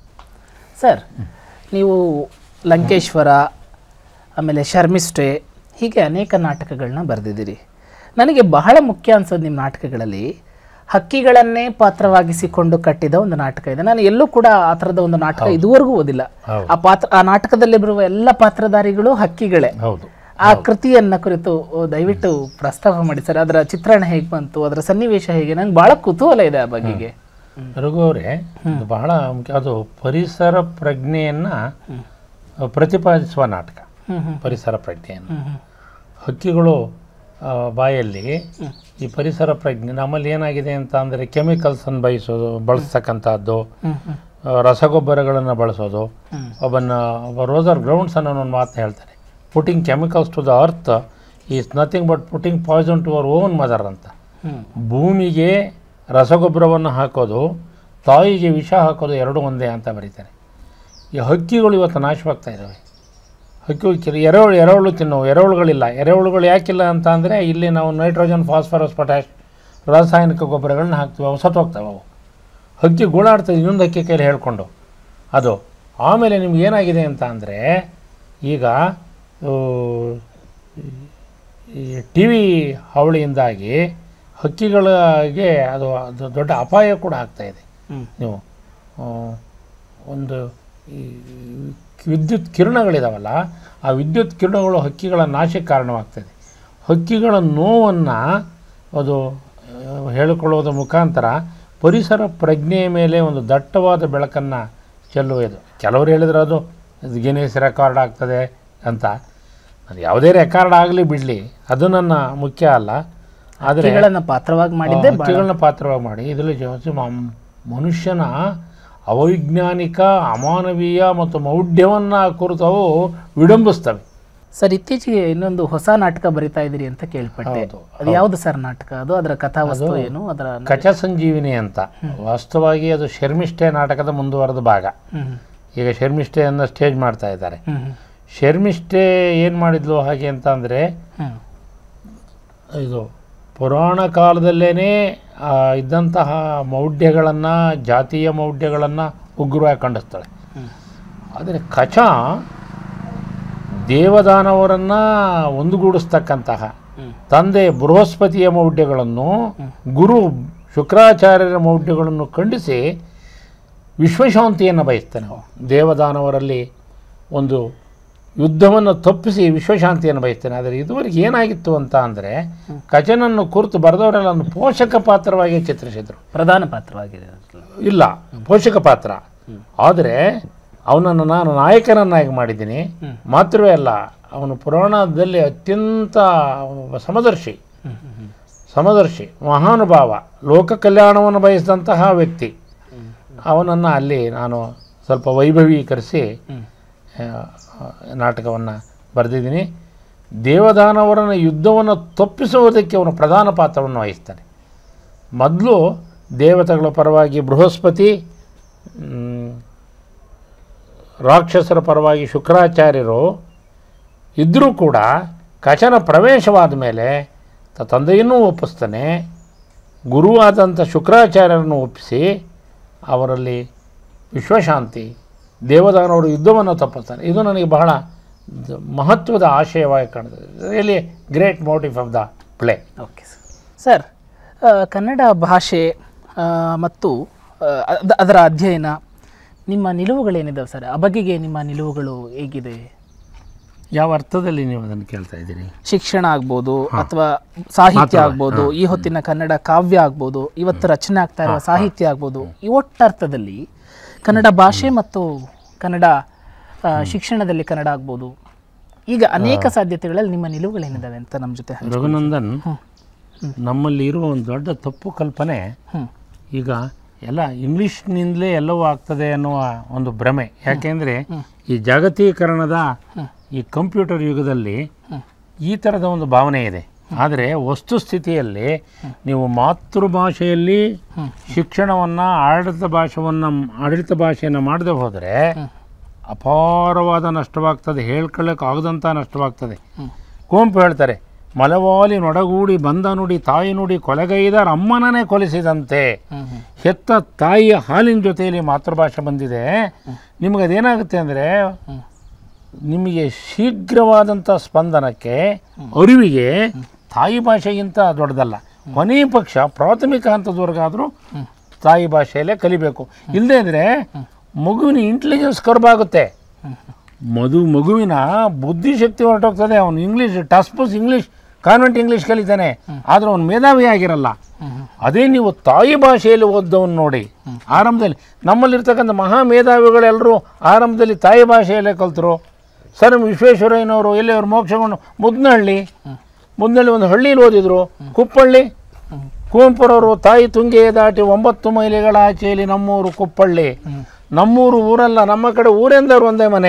ಸರ್ ನೀವು ಲಂಕೇಶ್ವರ ಆಮೇಲೆ ಶರ್ಮಿಷ್ಠೆ ಹೀಗೆ ಅನೇಕ ನಾಟಕಗಳನ್ನ ಬರೆದಿದ್ದೀರಿ ನನಗೆ ಬಹಳ ಮುಖ್ಯ ಅನ್ಸೋದು ನಿಮ್ಮ ನಾಟಕಗಳಲ್ಲಿ ಹಕ್ಕಿಗಳನ್ನೇ ಪಾತ್ರವಾಗಿಸಿಕೊಂಡು ಕಟ್ಟಿದ ಒಂದು ನಾಟಕ ಇದೆ ನಾನು ಎಲ್ಲೂ ಕೂಡ ಆ ಥರದ ಒಂದು ನಾಟಕ ಇದುವರೆಗೂ ಓದಿಲ್ಲ ಹೌದು. ಆ ಪಾತ್ರ ಆ ನಾಟಕದಲ್ಲಿ ಬರುವ ಎಲ್ಲ ಪಾತ್ರಧಾರಿಗಳು ಹಕ್ಕಿಗಳೇ ಹೌದು ಆ ಕೃತಿಯನ್ನ ಕುರಿತು ಓ, ದಯವಿಟ್ಟು ಪ್ರಸ್ತಾಪ ಮಾಡಿ ಸರ್ ಅದರ ಚಿತ್ರಣ ಹೇಗೆ ಬಂತು ಅದರ ಸನ್ನಿವೇಶ ಹೇಗೆ ನಂಗೆ ಬಹಳ ಕುತೂಹಲ ಇದೆ ಆ ಬಗೆಗೆ ರಘು ಅವರೇ ಇದು ಬಹಳ ಮುಖ್ಯ ಅದು ಪರಿಸರ ಪ್ರಜ್ಞೆಯನ್ನು ಪ್ರತಿಪಾದಿಸುವ ನಾಟಕ ಹ್ಮ್ ಹ್ಮ್ ಪರಿಸರ ಪ್ರಜ್ಞೆಯನ್ನು ಹ್ಮ್ ಹ್ಮ್ ಹಕ್ಕಿಗಳು ಆ, ಬಾಯಲ್ಲಿ ಈ ಪರಿಸರ ಪ್ರಜ್ಞೆ ನಮ್ಮಲ್ಲಿ ಏನಾಗಿದೆ ಅಂತ ಅಂದರೆ ಕೆಮಿಕಲ್ಸನ್ನು ಬಯಸೋದು ಬಳಸ್ತಕ್ಕಂಥದ್ದು ಹ್ಮ್ ಹ್ಮ್ ಆ, ರಸಗೊಬ್ಬರಗಳನ್ನು ಬಳಸೋದು ಹ್ಮ್. ಒಬ್ಬನ ಒಬ್ಬ ರೋಸರ್ ಗ್ರೌಂಡ್ಸ್ ಅನ್ನೋ ಒಂದು ಮಾತನ್ನ ಹೇಳ್ತಾರೆ putting chemicals to the earth is nothing but putting poison to our own mother ಅಂತ ಹ್ಮ್ ಭೂಮಿಗೆ ರಸಗೊಬ್ಬರವನ್ನು ಹಾಕೋದು ತಾಯಿಗೆ ವಿಷ ಹಾಕೋದು ಎರಡೂ ಒಂದೇ ಅಂತ ಬರೀತಾರೆ ಈ ಹಕ್ಕಿಗಳು ಇವತ್ತು ನಾಶವಾಗ್ತಾ ಇದ್ದಾವೆ ಹಕ್ಕಿಗಳು ಕೆಲ ಎರೆಹುಳು ಎರೆಹುಳು ತಿನ್ನೋವು ಎರೆಹುಳುಗಳಿಲ್ಲ ಎರೆಹುಳುಗಳು ಯಾಕಿಲ್ಲ ಅಂತ ಅಂದರೆ ಇಲ್ಲಿ ನಾವು ನೈಟ್ರೋಜನ್ ಫಾಸ್ಫರಸ್ ಪೊಟ್ಯಾಶ್ ರಾಸಾಯನಿಕ ಗೊಬ್ಬರಗಳನ್ನ ಹಾಕ್ತೀವಿ ಅವು ಸತ್ತೋಗ್ತವೆ ಅವು ಹಕ್ಕಿ ಗೋಳಾಡ್ತದೆ ಇನ್ನೊಂದು ಹಕ್ಕಿ ಕೈಲಿ ಹೇಳ್ಕೊಂಡು ಅದು ಆಮೇಲೆ ನಿಮ್ಗೆ ಏನಾಗಿದೆ ಅಂತ ಅಂದರೆ ಈಗ ಆ, ಈ ಟಿ ವಿ ಹಾವಳಿಯಿಂದಾಗಿ ಹಕ್ಕಿಗಳಿಗೆ ಅದು ಅದು ದೊಡ್ಡ ಅಪಾಯ ಕೂಡ ಆಗ್ತಾ ಇದೆ ಹ್ಮ್ ನೀವು ಆ, ಒಂದು ಈ ವಿದ್ಯುತ್ ಕಿರಣಗಳಿದಾವಲ್ಲ ಆ ವಿದ್ಯುತ್ ಕಿರಣಗಳು ಹಕ್ಕಿಗಳ ನಾಶಕ್ಕೆ ಕಾರಣವಾಗ್ತದೆ ಹಕ್ಕಿಗಳ ನೋವನ್ನು ಅದು ಆ, ಹೇಳಿಕೊಳ್ಳುವುದರ ಮುಖಾಂತರ ಪರಿಸರ ಪ್ರಜ್ಞೆಯ ಮೇಲೆ ಒಂದು ದಟ್ಟವಾದ ಬೆಳಕನ್ನು ಚೆಲ್ಲುವುದು ಕೆಲವರು ಹೇಳಿದ್ರೆ ಅದು ಇದು ಗಿನೇಸ್ ರೆಕಾರ್ಡ್ ಆಗ್ತದೆ ಅಂತ ಅದು ಯಾವುದೇ ರೆಕಾರ್ಡ್ ಆಗಲಿ ಬಿಡಲಿ ಅದು ನನ್ನ ಮುಖ್ಯ ಅಲ್ಲ ಆದರೆ ಹಕ್ಕಿಗಳನ್ನ ಪಾತ್ರವಾಗಿ ಮಾಡಿದ್ದೆ ಬಹಳ ಹಕ್ಕಿಗಳನ್ನ ಪಾತ್ರವಾಗಿ ಮಾಡಿ ಇದರಲ್ಲಿ ಜೊತೆ ಮ- ಮನುಷ್ಯನ ಅವೈಜ್ಞಾನಿಕ ಅಮಾನವೀಯ ಮತ್ತು ಮೌಢ್ಯವನ್ನು ಕುರಿತವು ವಿಡಂಬಿಸ್ತವೆ ಸರ್ ಇತ್ತೀಚೆಗೆ ಇನ್ನೊಂದು ಹೊಸ ನಾಟಕ ಬರಿತಾ ಇದ್ದೀರಿ ಅಂತ ಕೇಳ್ಪಟ್ಟೆ ಹೌದು, ಅದು ಯಾವುದು ಸರ್ ನಾಟಕ ಅದು ಅದರ ಕಥಾವಸ್ತು ಏನು ಅದರ ಕಚ ಸಂಜೀವಿನಿ ಅಂತ ವಾಸ್ತವವಾಗಿ ಅದು ಶರ್ಮಿಷ್ಠೆ ನಾಟಕದ ಮುಂದುವರೆದ ಭಾಗ ಹ್ಮ್ ಈಗ ಶರ್ಮಿಷ್ಠೆಯನ್ನು ಸ್ಟೇಜ್ ಮಾಡ್ತಾ ಇದ್ದಾರೆ ಹ್ಮ್ ಹ್ಮ್ ಶರ್ಮಿಷ್ಠೆ ಏನು ಮಾಡಿದ್ಲು ಹಾಗೆ ಅಂತ ಅಂದರೆ ಹ್ಮ್ ಇದು ಪುರಾಣ ಕಾಲದಲ್ಲೇ ಇದ್ದಂತಹ ಮೌಢ್ಯಗಳನ್ನು ಜಾತೀಯ ಮೌಢ್ಯಗಳನ್ನು ಉಗ್ರವಾಗಿ ಖಂಡಿಸ್ತಾಳೆ ಹ್ಮ್ ಆದರೆ ಕಚ ದೇವದಾನವರನ್ನು ಒಂದುಗೂಡಿಸ್ತಕ್ಕಂತಹ ಹ್ಮ್. ತಂದೆ ಬೃಹಸ್ಪತಿಯ ಮೌಢ್ಯಗಳನ್ನು ಗುರು ಶುಕ್ರಾಚಾರ್ಯರ ಮೌಢ್ಯಗಳನ್ನು ಖಂಡಿಸಿ ವಿಶ್ವಶಾಂತಿಯನ್ನು ಬಯಸ್ತಾನೆ ಅವ. ದೇವದಾನವರಲ್ಲಿ ಒಂದು ಯುದ್ಧವನ್ನು ತಪ್ಪಿಸಿ ವಿಶ್ವಶಾಂತಿಯನ್ನು ಬಯಸ್ತಾನೆ ಆದರೆ ಇದುವರೆಗೆ ಏನಾಗಿತ್ತು ಅಂತ ಅಂದರೆ ಕಚನನ್ನು ಕುರಿತು ಬರೆದವರೆಲ್ಲ ಒಂದು ಪೋಷಕ ಪಾತ್ರವಾಗಿ ಚಿತ್ರಿಸಿದರು ಪ್ರಧಾನ ಪಾತ್ರವಾಗಿದೆ ಅದ್ರಲ್ಲಿ. ಇಲ್ಲ ಪೋಷಕ ಪಾತ್ರ ಆದರೆ ಅವನನ್ನು ನಾನು ನಾಯಕನನ್ನಾಗಿ ಮಾಡಿದ್ದೀನಿ ಮಾತ್ರವೇ ಅಲ್ಲ ಅವನು ಪುರಾಣದಲ್ಲಿ ಅತ್ಯಂತ ಒಬ್ಬ ಸಮದರ್ಶಿ ಹ್ಮ್ ಹ್ಮ್ ಹ್ಮ್ ಸಮದರ್ಶಿ ಮಹಾನುಭಾವ ಲೋಕ ಕಲ್ಯಾಣವನ್ನು ಬಯಸಿದಂತಹ ವ್ಯಕ್ತಿ ಅವನನ್ನು ಅಲ್ಲಿ ನಾನು ಸ್ವಲ್ಪ ವೈಭವೀಕರಿಸಿ ಹ್ಮ್. ನಾಟಕವನ್ನು ಬರೆದಿದ್ದೀನಿ ದೇವದಾನವರನ ಯುದ್ಧವನ್ನು ತಪ್ಪಿಸುವುದಕ್ಕೆ ಅವನು ಪ್ರಧಾನ ಪಾತ್ರವನ್ನು ವಹಿಸ್ತಾನೆ ಮೊದಲು ದೇವತೆಗಳ ಪರವಾಗಿ ಬೃಹಸ್ಪತಿ ಮ್, ರಾಕ್ಷಸರ ಪರವಾಗಿ ಶುಕ್ರಾಚಾರ್ಯರು ಇದ್ದರೂ ಕೂಡ ಕಚನ ಪ್ರವೇಶವಾದ ಮೇಲೆ ತ ತಂದೆಯನ್ನೂ ಒಪ್ಪಿಸ್ತಾನೆ ಗುರುವಾದಂಥ ಶುಕ್ರಾಚಾರ್ಯರನ್ನು ಒಪ್ಪಿಸಿ ಅವರಲ್ಲಿ ವಿಶ್ವಶಾಂತಿ ದೇವದಾನವರು ಯುದ್ಧವನ್ನು ತಪ್ಪಿಸ್ತಾನೆ ಇದು ನನಗೆ ಬಹಳ ದ- ಮಹತ್ವದ ಆಶಯವಾಗಿ ಕಾಣ್ತದೆ really great motive of the play okay sir sir ಆ, ಕನ್ನಡ ಭಾಷೆ ಆ, ಮತ್ತು ಆ, ಅದ್- ಅದರ ಅಧ್ಯಯನ ನಿಮ್ಮ ನಿಲುವುಗಳೇನಿದಾವೆ ಸರ್ ಆ ಬಗೆಗೆ ನಿಮ್ಮ ನಿಲುವುಗಳು ಹೇಗಿದೆ ಯಾವ ಅರ್ಥದಲ್ಲಿ ನೀವು ಅದನ್ನು ಕೇಳ್ತಾ ಇದ್ದೀರಿ ಶಿಕ್ಷಣ ಆಗ್ಬೋದು ಅಥವಾ ಸಾಹಿತ್ಯ ಆಗ್ಬೋದು ಈ ಹೊತ್ತಿನ ಕನ್ನಡ ಕಾವ್ಯ ಆಗ್ಬೋದು ಇವತ್ತು ರಚನೆ ಆಗ್ತಾ ಇರುವ ಸಾಹಿತ್ಯ ಆಗ್ಬೋದು ಈ ಒಟ್ಟರ್ಥದಲ್ಲಿ ಕನ್ನಡ ಭಾಷೆ ಮತ್ತು ಕನ್ನಡ ಆ, ಶಿಕ್ಷಣದಲ್ಲಿ ಕನ್ನಡ ಆಗ್ಬೋದು ಈಗ ಅನೇಕ ಸಾಧ್ಯತೆಗಳಲ್ಲಿ ನಿಮ್ಮ ನಿಲುವುಗಳೇನಿದಾವೆ ಅಂತ ನಮ್ಮ ಜೊತೆ ಹಂಚ್- ರಘುನಂದನ್ ನಮ್ಮಲ್ಲಿ ಇರುವ ಒಂದು ದೊಡ್ಡ ತಪ್ಪು ಕಲ್ಪನೆ ಹ್ಮ್ ಈಗ ಎಲ್ಲ ಇಂಗ್ಲೀಷ್ನಿಂದಲೇ ಎಲ್ಲವೂ ಆಗ್ತದೆ ಅನ್ನುವ ಒಂದು ಭ್ರಮೆ ಯಾಕೆಂದರೆ ಈ ಜಾಗತೀಕರಣದ ಈ ಕಂಪ್ಯೂಟರ್ ಯುಗದಲ್ಲಿ ಈ ಥರದ ಒಂದು ಭಾವನೆ ಇದೆ ಆದರೆ ವಸ್ತುಸ್ಥಿತಿಯಲ್ಲಿ ನೀವು ಮಾತೃಭಾಷೆಯಲ್ಲಿ ಶಿಕ್ಷಣವನ್ನು ಆಡಳಿತ ಭಾಷೆಯನ್ನು ಆಡಳಿತ ಭಾಷೆಯನ್ನು ಮಾಡದೆ ಹೋದರೆ ಅಪಾರವಾದ ನಷ್ಟವಾಗ್ತದೆ ಹೇಳ್ಕೊಳ್ಳೋಕೆ ಆಗದಂಥ ನಷ್ಟವಾಗ್ತದೆ ಕುವೆಂಪು ಹೇಳ್ತಾರೆ ಮಲವಾಲಿ ನೊಡಗೂಡಿ ಬಂದ ನುಡಿ ತಾಯಿ ನುಡಿ ಕೊಲೆಗೈದರ ಅಮ್ಮನನೇ ಕೊಲಿಸಿದಂತೆ ಹ್ಮ್ ಹ್ಮ್ ಹೆತ್ತ ತಾಯಿಯ ಹಾಲಿನ ಜೊತೆಯಲ್ಲಿ ಮಾತೃಭಾಷೆ ಬಂದಿದೆ ನಿಮಗೆ ಅದೇನಾಗುತ್ತೆ ಅಂದರೆ ನಿಮಗೆ ಶೀಘ್ರವಾದಂಥ ಸ್ಪಂದನಕ್ಕೆ ಅರಿವಿಗೆ ತಾಯಿ ಭಾಷೆಗಿಂತ ದೊಡ್ಡದಲ್ಲ ಕೊನೆಯ ಪಕ್ಷ ಪ್ರಾಥಮಿಕ ಹಂತದವರೆಗಾದರೂ ತಾಯಿ ಭಾಷೆಯಲ್ಲೇ ಕಲಿಬೇಕು ಇಲ್ಲದೇ ಇದ್ದರೆ ಮಗುವಿನ ಇಂಟೆಲಿಜೆನ್ಸ್ ಕರ್ಬಾಗುತ್ತೆ ಮಧು ಮಗುವಿನ ಬುದ್ಧಿಶಕ್ತಿ ಹೊರಟೋಗ್ತದೆ ಅವನು ಇಂಗ್ಲೀಷ್ ಟಸ್ಪುಸ್ ಇಂಗ್ಲೀಷ್ ಕಾನ್ವೆಂಟ್ ಇಂಗ್ಲೀಷ್ ಕಲಿತಾನೆ ಆದ್ರೆ ಅವನು ಮೇಧಾವಿ ಆಗಿರಲ್ಲ ಅದೇ ನೀವು ತಾಯಿ ಭಾಷೆಯಲ್ಲಿ ಓದ್ದವನು ನೋಡಿ ಆರಂಭದಲ್ಲಿ ನಮ್ಮಲ್ಲಿರ್ತಕ್ಕಂಥ ಮಹಾ ಮೇಧಾವಿಗಳೆಲ್ಲರೂ ಆರಂಭದಲ್ಲಿ ತಾಯಿ ಭಾಷೆಯಲ್ಲೇ ಕಲ್ತರು ಸರ್ ಎಂ ವಿಶ್ವೇಶ್ವರಯ್ಯನವರು ಎಲ್ಲಿ ಅವರು ಮೋಕ್ಷಗೊಂಡು ಮುದ್ನಹಳ್ಳಿ ಮುದ್ನಹಳ್ಳಿ ಒಂದು ಹಳ್ಳಿಯಲ್ಲಿ ಓದಿದ್ರು ಕುಪ್ಪಳ್ಳಿ ಕುವೆಂಪುರವರು ತಾಯಿ ತುಂಗೆ ದಾಟಿ ಒಂಬತ್ತು ಮೈಲಿಗಳ ಆಚೆಯಲ್ಲಿ ನಮ್ಮೂರು ಕುಪ್ಪಳ್ಳಿ ನಮ್ಮೂರು ಊರಲ್ಲ ನಮ್ಮ ಕಡೆ ಊರೆಂದವರು ಒಂದೇ ಮನೆ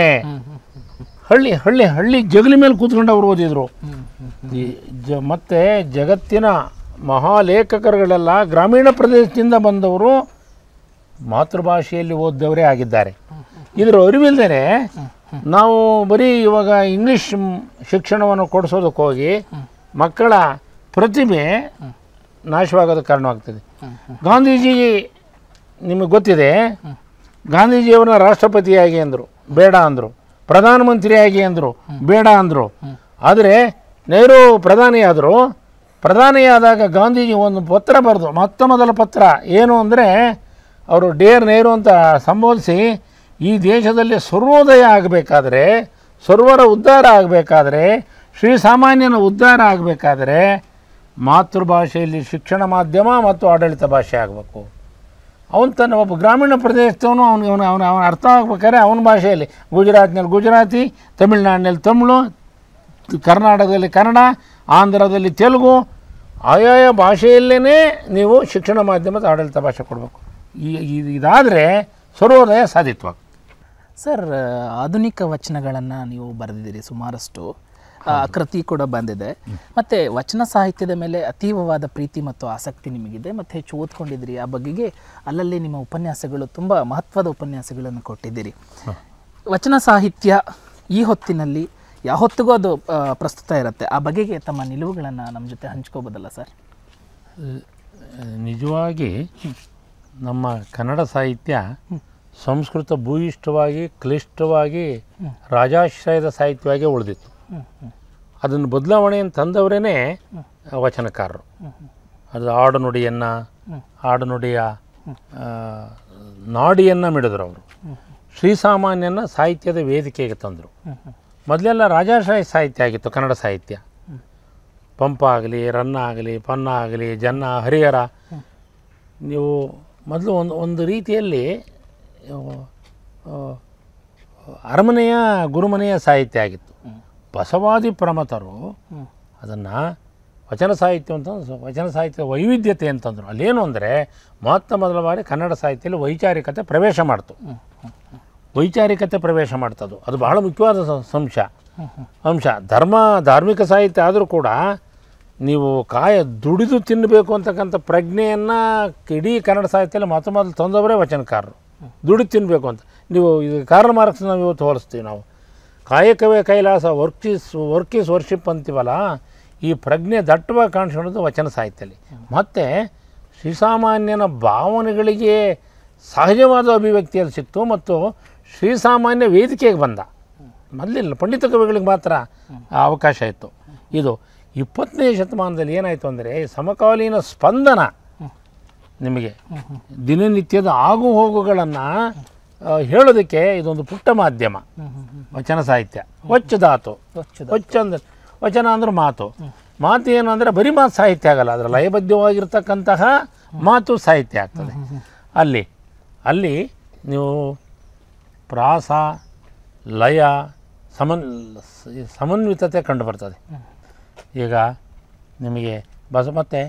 ಹಳ್ಳಿ ಹಳ್ಳಿ ಹಳ್ಳಿ ಜಗಲಿ ಮೇಲೆ ಕೂತ್ಕೊಂಡು ಅವ್ರು ಓದಿದ್ರು ಈ ಜ ಮತ್ತೆ ಜಗತ್ತಿನ ಮಹಾಲೇಖಕರುಗಳೆಲ್ಲ ಗ್ರಾಮೀಣ ಪ್ರದೇಶದಿಂದ ಬಂದವರು ಮಾತೃಭಾಷೆಯಲ್ಲಿ ಓದ್ದವರೇ ಆಗಿದ್ದಾರೆ ಇದರ ಅರಿವಿಲ್ಲದೆ ನಾವು ಬರೀ ಇವಾಗ ಇಂಗ್ಲೀಷ್ ಮ್- ಶಿಕ್ಷಣವನ್ನು ಕೊಡಿಸೋದಕ್ಕೆ ಹೋಗಿ ಮಕ್ಕಳ ಪ್ರತಿಭೆ ನಾಶವಾಗೋದಕ್ಕೆ ಕಾರಣವಾಗ್ತದೆ ಗಾಂಧೀಜಿ ನಿಮಗೆ ಗೊತ್ತಿದೆ ಗಾಂಧೀಜಿಯವರನ್ನ ರಾಷ್ಟ್ರಪತಿಯಾಗಿ ಅಂದರು ಬೇಡ ಅಂದರು ಪ್ರಧಾನಮಂತ್ರಿಯಾಗಿ ಅಂದರು ಬೇಡ ಅಂದರು ಆದರೆ ನೆಹರು ಪ್ರಧಾನಿಯಾದರು ಪ್ರಧಾನಿಯಾದಾಗ ಗಾಂಧೀಜಿ ಒಂದು ಪತ್ರ ಬರೆದು ಮೊತ್ತ ಮೊದಲ ಪತ್ರ ಏನು ಅಂದರೆ ಅವರು ಡೇರ್ ನೆಹರು ಅಂತ ಸಂಬೋಧಿಸಿ ಈ ದೇಶದಲ್ಲಿ ಸರ್ವೋದಯ ಆಗಬೇಕಾದ್ರೆ ಸರ್ವರ ಉದ್ಧಾರ ಆಗಬೇಕಾದ್ರೆ ಶ್ರೀಸಾಮಾನ್ಯನ ಉದ್ಧಾರ ಆಗಬೇಕಾದ್ರೆ ಮಾತೃಭಾಷೆಯಲ್ಲಿ ಶಿಕ್ಷಣ ಮಾಧ್ಯಮ ಮತ್ತು ಆಡಳಿತ ಭಾಷೆ ಆಗಬೇಕು ಅವನು ತನ್ನ ಒಬ್ಬ ಗ್ರಾಮೀಣ ಪ್ರದೇಶದವನು ಅವನಿಗೆ ಅವನು ಅವನು ಅವನ ಅರ್ಥ ಆಗ್ಬೇಕಾದ್ರೆ ಅವನ ಭಾಷೆಯಲ್ಲಿ ಗುಜರಾತ್ನಲ್ಲಿ ಗುಜರಾತಿ ತಮಿಳ್ನಾಡಿನಲ್ಲಿ ತಮಿಳು ಕರ್ನಾಟಕದಲ್ಲಿ ಕನ್ನಡ ಆಂಧ್ರದಲ್ಲಿ ತೆಲುಗು ಆಯಾಯ ಭಾಷೆಯಲ್ಲೇ ನೀವು ಶಿಕ್ಷಣ ಮಾಧ್ಯಮದ ಆಡಳಿತ ಭಾಷೆ ಕೊಡಬೇಕು ಈ ಇದು- ಇದಾದರೆ ಸರ್ವೋದಯ ಸಾಧಿತ್ವಾಗ್ತದೆ ಸರ್ ಆಧುನಿಕ ವಚನಗಳನ್ನು ನೀವು ಬರೆದಿದ್ದೀರಿ ಸುಮಾರಷ್ಟು ಆ, ಕೃತಿ ಕೂಡ ಬಂದಿದೆ ಮತ್ತು ವಚನ ಸಾಹಿತ್ಯದ ಮೇಲೆ ಅತೀವವಾದ ಪ್ರೀತಿ ಮತ್ತು ಆಸಕ್ತಿ ನಿಮಗಿದೆ ಮತ್ತು ಹೆಚ್ಚು ಓದ್ಕೊಂಡಿದ್ದೀರಿ ಆ ಬಗೆಗೆ ಅಲ್ಲಲ್ಲಿ ನಿಮ್ಮ ಉಪನ್ಯಾಸಗಳು ತುಂಬ ಮಹತ್ವದ ಉಪನ್ಯಾಸಗಳನ್ನು ಕೊಟ್ಟಿದ್ದೀರಿ ವಚನ ಸಾಹಿತ್ಯ ಈ ಹೊತ್ತಿನಲ್ಲಿ ಯಾವ ಹೊತ್ತಿಗೂ ಅದು ಆ, ಪ್ರಸ್ತುತ ಇರುತ್ತೆ ಆ ಬಗೆಗೆ ತಮ್ಮ ನಿಲುವುಗಳನ್ನು ನಮ್ಮ ಜೊತೆ ಹಂಚ್ಕೋಬೋದಲ್ಲ ಸರ್ ನಿಜವಾಗಿ ನಮ್ಮ ಕನ್ನಡ ಸಾಹಿತ್ಯ ಸಂಸ್ಕೃತ ಭೂಯಿಷ್ಠವಾಗಿ ಕ್ಲಿಷ್ಟವಾಗಿ ರಾಜಾಶ್ರಯದ ಸಾಹಿತ್ಯವಾಗಿ ಉಳಿದಿತ್ತು ಹ್ಮ್, ಹ್ಮ್, ಅದನ್ನು ಬದಲಾವಣೆಯನ್ನು ತಂದವರೇ ವಚನಕಾರರು ಅದು ಆಡು ನುಡಿಯನ್ನು ಆಡು ನುಡಿಯ ಆ, ನಾಡಿಯನ್ನು ಮಿಡಿದ್ರು ಅವರು ಶ್ರೀಸಾಮಾನ್ಯನ ಸಾಹಿತ್ಯದ ವೇದಿಕೆಗೆ ತಂದರು ಹ್ಮ್, ಹ್ಮ್, ಮೊದಲೆಲ್ಲ ರಾಜಾಶ್ರಯ ಸಾಹಿತ್ಯ ಆಗಿತ್ತು ಕನ್ನಡ ಸಾಹಿತ್ಯ ಪಂಪ ಆಗಲಿ ರನ್ನ ಆಗಲಿ ಪನ್ನ ಆಗಲಿ ಜನ್ನ ಹರಿಹರ ನೀವು ಮೊದಲು ಒಂದು ಒಂದು ರೀತಿಯಲ್ಲಿ ಆ, ಆ, ಅರಮನೆಯ ಗುರುಮನೆಯ ಸಾಹಿತ್ಯ ಆಗಿತ್ತು ಬಸವಾದಿ ಪ್ರಮತರು ಹ್ಮ್. ಅದನ್ನು ವಚನ ಸಾಹಿತ್ಯ ಅಂತ ವಚನ ಸಾಹಿತ್ಯದ ವೈವಿಧ್ಯತೆ ಅಂತಂದರು ಅಲ್ಲೇನು ಅಂದರೆ ಮೊತ್ತ ಮೊದಲ ಬಾರಿ ಕನ್ನಡ ಸಾಹಿತ್ಯದಲ್ಲಿ ವೈಚಾರಿಕತೆ ಪ್ರವೇಶ ಮಾಡ್ತು ವೈಚಾರಿಕತೆ ಪ್ರವೇಶ ಮಾಡ್ತದು ಅದು ಬಹಳ ಮುಖ್ಯವಾದ ಸ- ಅಂಶ ಅಂಶ ಧರ್ಮ ಧಾರ್ಮಿಕ ಸಾಹಿತ್ಯ ಆದರೂ ಕೂಡ ನೀವು ಕಾಯ ದುಡಿದು ತಿನ್ನಬೇಕು ಅಂತಕ್ಕಂಥ ಪ್ರಜ್ಞೆಯನ್ನು ಇಡೀ ಕನ್ನಡ ಸಾಹಿತ್ಯದಲ್ಲಿ ಮೊತ್ತ ಮೊದಲು ತಂದವರೇ ವಚನಕಾರರು ದುಡಿದು ತಿನ್ನಬೇಕು ಅಂತ ನೀವು ಇದು ಕಾರ್ಲ್ ಮಾರ್ಕ್ಸ್ ನಾವು ಇವತ್ತು ಹೋಲಿಸ್ತೀವಿ ನಾವು ಕಾಯಕವೇ Kailasa work is work is worship ಅಂತೀವಲ್ಲ ಈ ಪ್ರಜ್ಞೆ ದಟ್ಟವಾಗಿ ಕಾಣಿಸ್ಕೊಳ್ಳೋದು ವಚನ ಸಾಹಿತ್ಯದಲ್ಲಿ ಮತ್ತು ಶ್ರೀಸಾಮಾನ್ಯನ ಭಾವನೆಗಳಿಗೆ ಸಹಜವಾದ ಅಭಿವ್ಯಕ್ತಿಯಲ್ಲಿ ಸಿಕ್ತು ಮತ್ತು ಶ್ರೀಸಾಮಾನ್ಯ ವೇದಿಕೆಗೆ ಬಂದ ಮೊದಲಿಲ್ಲ ಪಂಡಿತ ಕವಿಗಳಿಗೆ ಮಾತ್ರ ಆ ಅವಕಾಶ ಇತ್ತು ಇದು ಇಪ್ಪತ್ತನೇ ಶತಮಾನದಲ್ಲಿ ಏನಾಯಿತು ಅಂದರೆ ಸಮಕಾಲೀನ ಸ್ಪಂದನ ನಿಮಗೆ ದಿನನಿತ್ಯದ ಆಗು ಹೋಗುಗಳನ್ನು ಹೇಳೋದಕ್ಕೆ ಇದೊಂದು ಪುಟ್ಟ ಮಾಧ್ಯಮ ವಚನ ಸಾಹಿತ್ಯ ವಚ್ಚದಾತು ವಚ್ಚದ. ವಚ್ಚ ಅಂದ್ರೆ ವಚನ ಅಂದ್ರೆ ಮಾತು ಮಾತು ಏನು ಅಂದರೆ ಬರೀ ಮಾತು ಸಾಹಿತ್ಯ ಆಗಲ್ಲ ಅದರ ಲಯಬದ್ಧವಾಗಿರ್ತಕ್ಕಂತಹ ಮಾತು ಸಾಹಿತ್ಯ ಆಗ್ತದೆ ಅಲ್ಲಿ ಅಲ್ಲಿ ನೀವು ಪ್ರಾಸ ಲಯ ಸಮನ್ ಸಮನ್ವಿತತೆ ಕಂಡು ಬರ್ತದೆ ಈಗ ನಿಮಗೆ ಬಸ ಮತ್ತು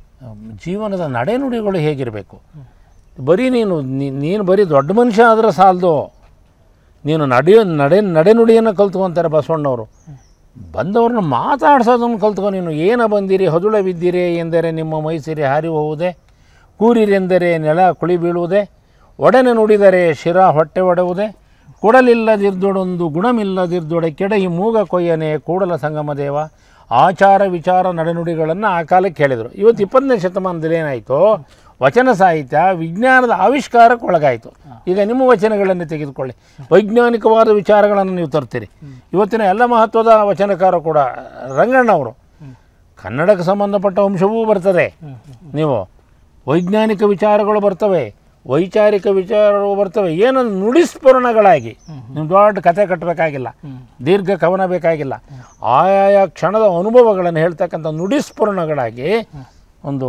ಜೀವನದ ನಡೆನುಡಿಗಳು ಹೇಗಿರಬೇಕು ಬರೀ ನೀನು ನೀ- ನೀನು ಬರೀ ದೊಡ್ಡ ಮನುಷ್ಯ ಆದರೆ ಸಾಲದು ನೀನು ನಡೆಯೋ ನಡೆ ನಡೆನುಡಿಯನ್ನು ಕಲ್ತ್ಕೊಂತಾರೆ ಬಸವಣ್ಣವರು ಬಂದವ್ರನ್ನ ಮಾತಾಡ್ಸೋದನ್ನು ಕಲ್ತ್ಕೊ ನೀನು ಏನ ಬಂದಿರಿ ಹೊದುಳ ಬಿದ್ದಿರಿ ಎಂದರೆ ನಿಮ್ಮ ಮೈಸಿರಿ ಹಾರಿ ಹೋಗುವುದೇ ಕೂರಿರೆಂದರೆ ನೆಲ ಕುಳಿ ಬೀಳುವುದೇ ಒಡನೆ ನುಡಿದರೆ ಶಿರ ಹೊಟ್ಟೆ ಒಡೆವುದೇ ಕೊಡಲಿಲ್ಲದಿರ್ದೊಡೊಂದು ಗುಣಮಿಲ್ಲದಿರ್ದೊಡೆ ಕೆಡಹಿ ಮೂಗ ಕೊಯ್ಯನೆ ಕೂಡಲ ಸಂಗಮ ದೇವ ಆಚಾರ ವಿಚಾರ ನಡೆನುಡಿಗಳನ್ನು ಆ ಕಾಲಕ್ಕೆ ಹೇಳಿದರು ಇವತ್ತು ಇಪ್ಪತ್ತನೇ ಶತಮಾನದಲ್ಲಿ ಏನಾಯಿತು ವಚನ ಸಾಹಿತ್ಯ ವಿಜ್ಞಾನದ ಆವಿಷ್ಕಾರಕ್ಕೆ ಒಳಗಾಯಿತು ಈಗ ನಿಮ್ಮ ವಚನಗಳನ್ನು ತೆಗೆದುಕೊಳ್ಳಿ ವೈಜ್ಞಾನಿಕವಾದ ವಿಚಾರಗಳನ್ನು ನೀವು ತರ್ತೀರಿ ಇವತ್ತಿನ ಎಲ್ಲ ಮಹತ್ವದ ವಚನಕಾರ ಕೂಡ ರಂಗಣ್ಣವರು ಕನ್ನಡಕ್ಕೆ ಸಂಬಂಧಪಟ್ಟ ಅಂಶವೂ ಬರ್ತದೆ ನೀವು ವೈಜ್ಞಾನಿಕ ವಿಚಾರಗಳು ಬರ್ತವೆ ವೈಚಾರಿಕ ವಿಚಾರಗಳು ಬರ್ತವೆ ಏನಂದ್ರೆ ನುಡಿಸ್ಫುರಣಗಳಾಗಿ ನೀವು ದೊಡ್ಡ ಕಥೆ ಕಟ್ಟಬೇಕಾಗಿಲ್ಲ ದೀರ್ಘ ಕವನ ಬೇಕಾಗಿಲ್ಲ ಆಯಾಯ ಕ್ಷಣದ ಅನುಭವಗಳನ್ನು ಹೇಳ್ತಕ್ಕಂಥ ನುಡಿಸ್ಫುರಣಗಳಾಗಿ ಒಂದು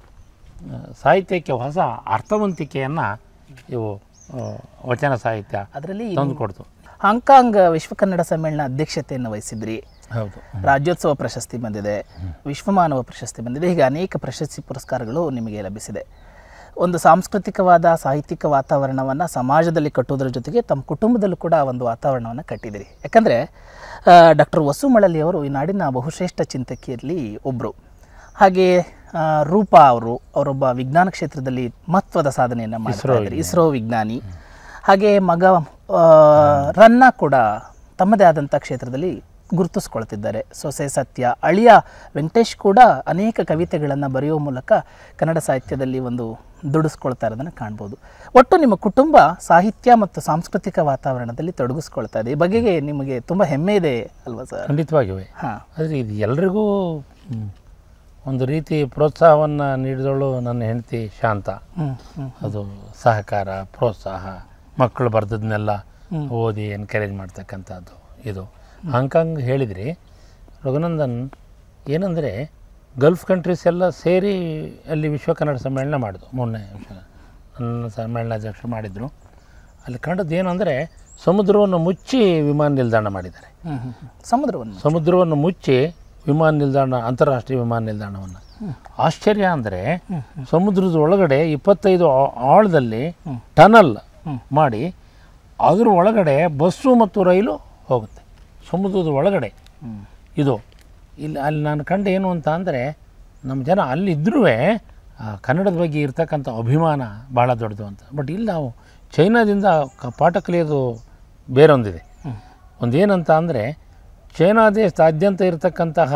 ಆ, ಸಾಹಿತ್ಯಕ್ಕೆ ಹೊಸ ಅರ್ಥವಂತಿಕೆಯನ್ನು ಇವು ಆ, ವಚನ ಸಾಹಿತ್ಯ ಅದರಲ್ಲಿ ತಂದು ಕೊಡ್ತು ಹಾಂಕಾಂಗ್ ವಿಶ್ವ ಕನ್ನಡ ಸಮ್ಮೇಳನ ಅಧ್ಯಕ್ಷತೆಯನ್ನು ವಹಿಸಿದ್ರಿ ಹೌದು ರಾಜ್ಯೋತ್ಸವ ಪ್ರಶಸ್ತಿ ಬಂದಿದೆ ವಿಶ್ವಮಾನವ ಪ್ರಶಸ್ತಿ ಬಂದಿದೆ ಹೀಗೆ ಅನೇಕ ಪ್ರಶಸ್ತಿ ಪುರಸ್ಕಾರಗಳು ನಿಮಗೆ ಲಭಿಸಿದೆ ಒಂದು ಸಾಂಸ್ಕೃತಿಕವಾದ ಸಾಹಿತ್ಯಿಕ ವಾತಾವರಣವನ್ನು ಸಮಾಜದಲ್ಲಿ ಕಟ್ಟುವುದರ ಜೊತೆಗೆ ತಮ್ಮ ಕುಟುಂಬದಲ್ಲೂ ಕೂಡ ಒಂದು ವಾತಾವರಣವನ್ನು ಕಟ್ಟಿದಿರಿ ಯಾಕಂದರೆ ಡಾಕ್ಟರ್ ವಸು ಮಳಲಿ ಅವರು ಈ ನಾಡಿನ ಬಹುಶ್ರೇಷ್ಠ ಚಿಂತಕಿಯಲ್ಲಿ ಒಬ್ಬರು ಹಾಗೆ ಆ, ರೂಪಾ ಅವರು ಅವರೊಬ್ಬ ವಿಜ್ಞಾನ ಕ್ಷೇತ್ರದಲ್ಲಿ ಮಹತ್ವದ ಸಾಧನೆಯನ್ನು ಮಾಡ್ತಾ ಇದ್ದಾರೆ ಇಸ್ರೋ ವಿಜ್ಞಾನಿ ಹಾಗೆ ಮಗ ಆ, ರನ್ನ ಕೂಡ ತಮ್ಮದೇ ಆದಂಥ ಕ್ಷೇತ್ರದಲ್ಲಿ ಗುರುತಿಸ್ಕೊಳ್ತಿದ್ದಾರೆ ಸೊಸೆ ಸತ್ಯ ಅಳಿಯ ವೆಂಕಟೇಶ್ ಕೂಡ ಅನೇಕ ಕವಿತೆಗಳನ್ನು ಬರೆಯುವ ಮೂಲಕ ಕನ್ನಡ ಸಾಹಿತ್ಯದಲ್ಲಿ ಒಂದು ದುಡಿಸ್ಕೊಳ್ತಾ ಇರೋದನ್ನು ಕಾಣ್ಬೋದು ಒಟ್ಟು ನಿಮ್ಮ ಕುಟುಂಬ ಸಾಹಿತ್ಯ ಮತ್ತು ಸಾಂಸ್ಕೃತಿಕ ವಾತಾವರಣದಲ್ಲಿ ತೊಡಗಿಸ್ಕೊಳ್ತಾ ಇದೆ ಈ ಬಗೆಗೆ ನಿಮಗೆ ತುಂಬ ಹೆಮ್ಮೆ ಇದೆ ಅಲ್ವಾ ಸರ್ ಖಂಡಿತವಾಗಿವೆ ಹಾಂ ಆದರೆ ಇದು ಎಲ್ರಿಗೂ ಮ್, ಒಂದು ರೀತಿ ಪ್ರೋತ್ಸಾಹವನ್ನು ನೀಡಿದವಳು ನನ್ನ ಹೆಂಡತಿ ಶಾಂತ ಹ್ಞೂ ಹ್ಞೂ ಅದು ಸಹಕಾರ ಪ್ರೋತ್ಸಾಹ ಮಕ್ಕಳು ಬರೆದದ್ನೆಲ್ಲ ಓದಿ ಎನ್ಕರೇಜ್ ಮಾಡ್ತಕ್ಕಂಥದ್ದು ಇದು ಹಾಂಗ್ಕಾಂಗ್ ಹೇಳಿದ್ರಿ ರಘುನಂದನ್ ಏನಂದರೆ ಗಲ್ಫ್ ಕಂಟ್ರೀಸ್ ಎಲ್ಲ ಸೇರಿ ಅಲ್ಲಿ ವಿಶ್ವ ಕನ್ನಡ ಸಮ್ಮೇಳನ ಮಾಡಿದ್ರು ಮೊನ್ನೆ ವಿಶ್ವ ನನ್ನ ಸಮ್ಮೇಳನಾಧ್ಯಕ್ಷ ಮಾಡಿದರು ಅಲ್ಲಿ ಕಂಡದ್ದು ಏನು ಅಂದರೆ ಸಮುದ್ರವನ್ನು ಮುಚ್ಚಿ ವಿಮಾನ ನಿಲ್ದಾಣ ಮಾಡಿದ್ದಾರೆ ಹ್ಞೂ ಹ್ಞೂ ಸಮುದ್ರವನ್ನು ಸಮುದ್ರವನ್ನು ಮುಚ್ಚಿ ವಿಮಾನ ನಿಲ್ದಾಣ ಅಂತಾರಾಷ್ಟ್ರೀಯ ವಿಮಾನ ನಿಲ್ದಾಣವನ್ನು ಆಶ್ಚರ್ಯ ಅಂದರೆ ಸಮುದ್ರದ ಒಳಗಡೆ ಇಪ್ಪತ್ತೈದು ಆ- ಆಳದಲ್ಲಿ ಟನಲ್ ಮಾಡಿ ಅದ್ರ ಒಳಗಡೆ ಬಸ್ಸು ಮತ್ತು ರೈಲು ಹೋಗುತ್ತೆ ಸಮುದ್ರದ ಒಳಗಡೆ ಹ್ಞೂ ಇದು ಇಲ್ಲಿ ಅಲ್ಲಿ ನಾನು ಕಂಡು ಏನು ಅಂತ ಅಂದರೆ ನಮ್ಮ ಜನ ಅಲ್ಲಿದ್ದರೂ ಕನ್ನಡದ ಬಗ್ಗೆ ಇರ್ತಕ್ಕಂಥ ಅಭಿಮಾನ ಭಾಳ ದೊಡ್ಡದು ಅಂತ ಬಟ್ ಇಲ್ಲಿ ನಾವು ಚೈನಾದಿಂದ ಕ- ಪಾಠ ಕಲಿಯೋದು ಬೇರೊಂದಿದೆ ಒಂದೇನಂತ ಅಂದರೆ ಚೈನಾ ದೇಶದಾದ್ಯಂತ ಇರತಕ್ಕಂತಹ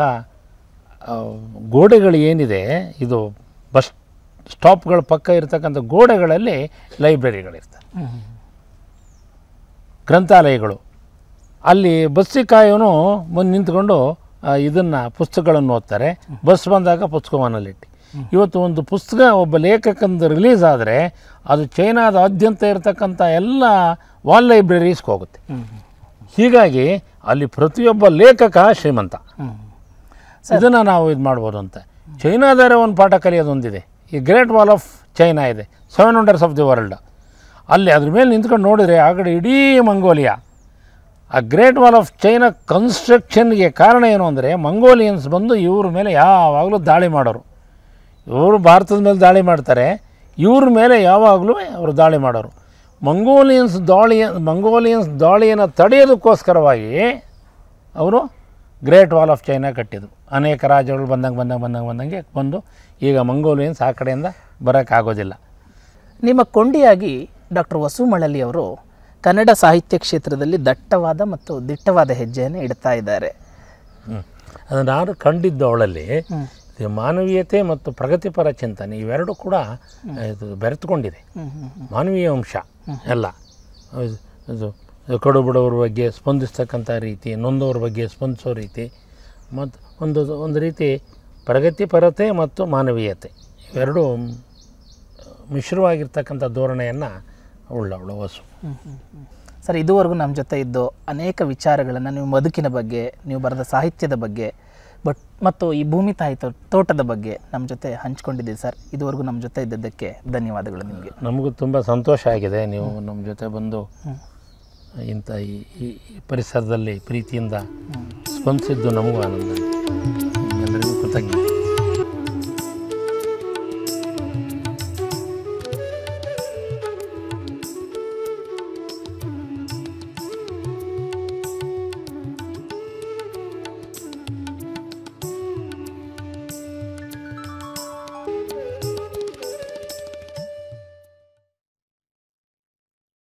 ಆ, ಗೋಡೆಗಳು ಏನಿದೆ ಇದು ಬಸ್ ಸ್ಟಾಪ್ಗಳ ಪಕ್ಕ ಇರತಕ್ಕಂಥ ಗೋಡೆಗಳಲ್ಲಿ ಲೈಬ್ರರಿಗಳಿರ್ತವೆ ಹ್ಞೂ ಗ್ರಂಥಾಲಯಗಳು ಅಲ್ಲಿ ಬಸ್ಸಿಗೆ ಕಾಯೋನು ಬಂದು ನಿಂತ್ಕೊಂಡು ಇದನ್ನು ಪುಸ್ತಕಗಳನ್ನು ಓದ್ತಾರೆ ಬಸ್ ಬಂದಾಗ ಪುಸ್ತಕವನ್ನಲ್ಲಿಟ್ಟು ಇವತ್ತು ಒಂದು ಪುಸ್ತಕ ಒಬ್ಬ ಲೇಖಕಂದು ರಿಲೀಸ್ ಆದರೆ ಅದು ಚೈನಾದಾದ್ಯಂತ ಇರತಕ್ಕಂಥ ಎಲ್ಲ ವಾಲ್ ಲೈಬ್ರರೀಸ್ಗೆ ಹೋಗುತ್ತೆ ಹ್ಞೂ ಹೀಗಾಗಿ ಅಲ್ಲಿ ಪ್ರತಿಯೊಬ್ಬ ಲೇಖಕ ಶ್ರೀಮಂತ ಹ್ಞೂ ಇದನ್ನು ನಾವು ಇದು ಮಾಡ್ಬೋದು ಅಂತ ಚೈನಾದರೆ ಒಂದು ಪಾಠ ಕಲಿಯೋದೊಂದಿದೆ ಈ ಗ್ರೇಟ್ ವಾಲ್ ಆಫ್ ಚೈನಾ ಇದೆ seven wonders of the world ಅಲ್ಲಿ ಅದ್ರ ಮೇಲೆ ನಿಂತ್ಕೊಂಡು ನೋಡಿದರೆ ಆ ಕಡೆ ಇಡೀ ಮಂಗೋಲಿಯಾ ಆ ಗ್ರೇಟ್ ವಾಲ್ ಆಫ್ ಚೈನಾ ಕನ್ಸ್ಟ್ರಕ್ಷನ್ಗೆ ಕಾರಣ ಏನು ಅಂದರೆ ಮಂಗೋಲಿಯನ್ಸ್ ಬಂದು ಇವ್ರ ಮೇಲೆ ಯಾವಾಗಲೂ ದಾಳಿ ಮಾಡೋರು ಇವರು ಭಾರತದ ಮೇಲೆ ದಾಳಿ ಮಾಡ್ತಾರೆ ಇವ್ರ ಮೇಲೆ ಯಾವಾಗಲೂ ಅವರು ದಾಳಿ ಮಾಡೋರು ಮಂಗೋಲಿಯನ್ಸ್ ದಾಳಿಯ ಮಂಗೋಲಿಯನ್ಸ್ ದಾಳಿಯನ್ನು ತಡೆಯೋದಕ್ಕೋಸ್ಕರವಾಗಿ ಅವರು ಗ್ರೇಟ್ ವಾಲ್ ಆಫ್ ಚೈನಾ ಕಟ್ಟಿದ್ರು ಅನೇಕ ರಾಜ್ಯಗಳು ಬಂದಂಗೆ ಬಂದಂಗೆ ಬಂದಂಗೆ ಬಂದಂಗೆ ಬಂದು ಈಗ ಮಂಗೋಲಿಯನ್ಸ್ ಆ ಕಡೆಯಿಂದ ಬರೋಕ್ಕಾಗೋದಿಲ್ಲ ನಿಮ್ಮ ಕೊಂಡಿಯಾಗಿ ಡಾಕ್ಟರ್ ವಸು ಮಳಲಿ ಅವರು ಕನ್ನಡ ಸಾಹಿತ್ಯ ಕ್ಷೇತ್ರದಲ್ಲಿ ದಟ್ಟವಾದ ಮತ್ತು ದಿಟ್ಟವಾದ ಹೆಜ್ಜೆಯನ್ನು ಇಡ್ತಾ ಇದ್ದಾರೆ ಹ್ಮ್. ಅದು ನಾನು ಕಂಡಿದ್ದು ಅವಳಲ್ಲಿ ಇದು ಮಾನವೀಯತೆ ಮತ್ತು ಪ್ರಗತಿಪರ ಚಿಂತನೆ ಇವೆರಡೂ ಕೂಡ ಇದು ಬೆರೆತುಕೊಂಡಿದೆ ಮಾನವೀಯ ಅಂಶ ಎಲ್ಲ ಇದು- ಇದು ಕಡು ಬಡವ್ರ ಬಗ್ಗೆ ಸ್ಪಂದಿಸ್ತಕ್ಕಂಥ ರೀತಿ ನೊಂದವ್ರ ಬಗ್ಗೆ ಸ್ಪಂದಿಸೋ ರೀತಿ ಮತ್ತು ಒಂದು ಒಂದು ರೀತಿ ಪ್ರಗತಿಪರತೆ ಮತ್ತು ಮಾನವೀಯತೆ ಇವೆರಡೂ ಮಿಶ್ರವಾಗಿರ್ತಕ್ಕಂಥ ಧೋರಣೆಯನ್ನು ಉಳ್ಳವಳು ವಸು ಸರ್ ಇದುವರೆಗೂ ನಮ್ಮ ಜೊತೆ ಇದ್ದು ಅನೇಕ ವಿಚಾರಗಳನ್ನು ನೀವು ಬದುಕಿನ ಬಗ್ಗೆ ನೀವು ಬರೆದ ಸಾಹಿತ್ಯದ ಬಗ್ಗೆ ಬಟ್ ಮತ್ತು ಈ ಭೂಮಿ ತಾಯಿ ತೋ- ತೋಟದ ಬಗ್ಗೆ ನಮ್ಮ ಜೊತೆ ಹಂಚ್ಕೊಂಡಿದ್ದೀವಿ ಸರ್ ಇದುವರೆಗೂ ನಮ್ಮ ಜೊತೆ ಇದ್ದದ್ದಕ್ಕೆ ಧನ್ಯವಾದಗಳು ನಿಮಗೆ ನಮಗೂ ತುಂಬ ಸಂತೋಷ ಆಗಿದೆ ನೀವು ನಮ್ಮ ಜೊತೆ ಬಂದು ಇಂಥ ಈ ಈ- ಈ ಪರಿಸರದಲ್ಲಿ ಪ್ರೀತಿಯಿಂದ ಸ್ಪಂದಿಸಿದ್ದು ನಮಗೂ ಆನಂದ ನಿಮ್ಮೆಲ್ಲರಿಗೂ ಕೃತಜ್ಞತೆ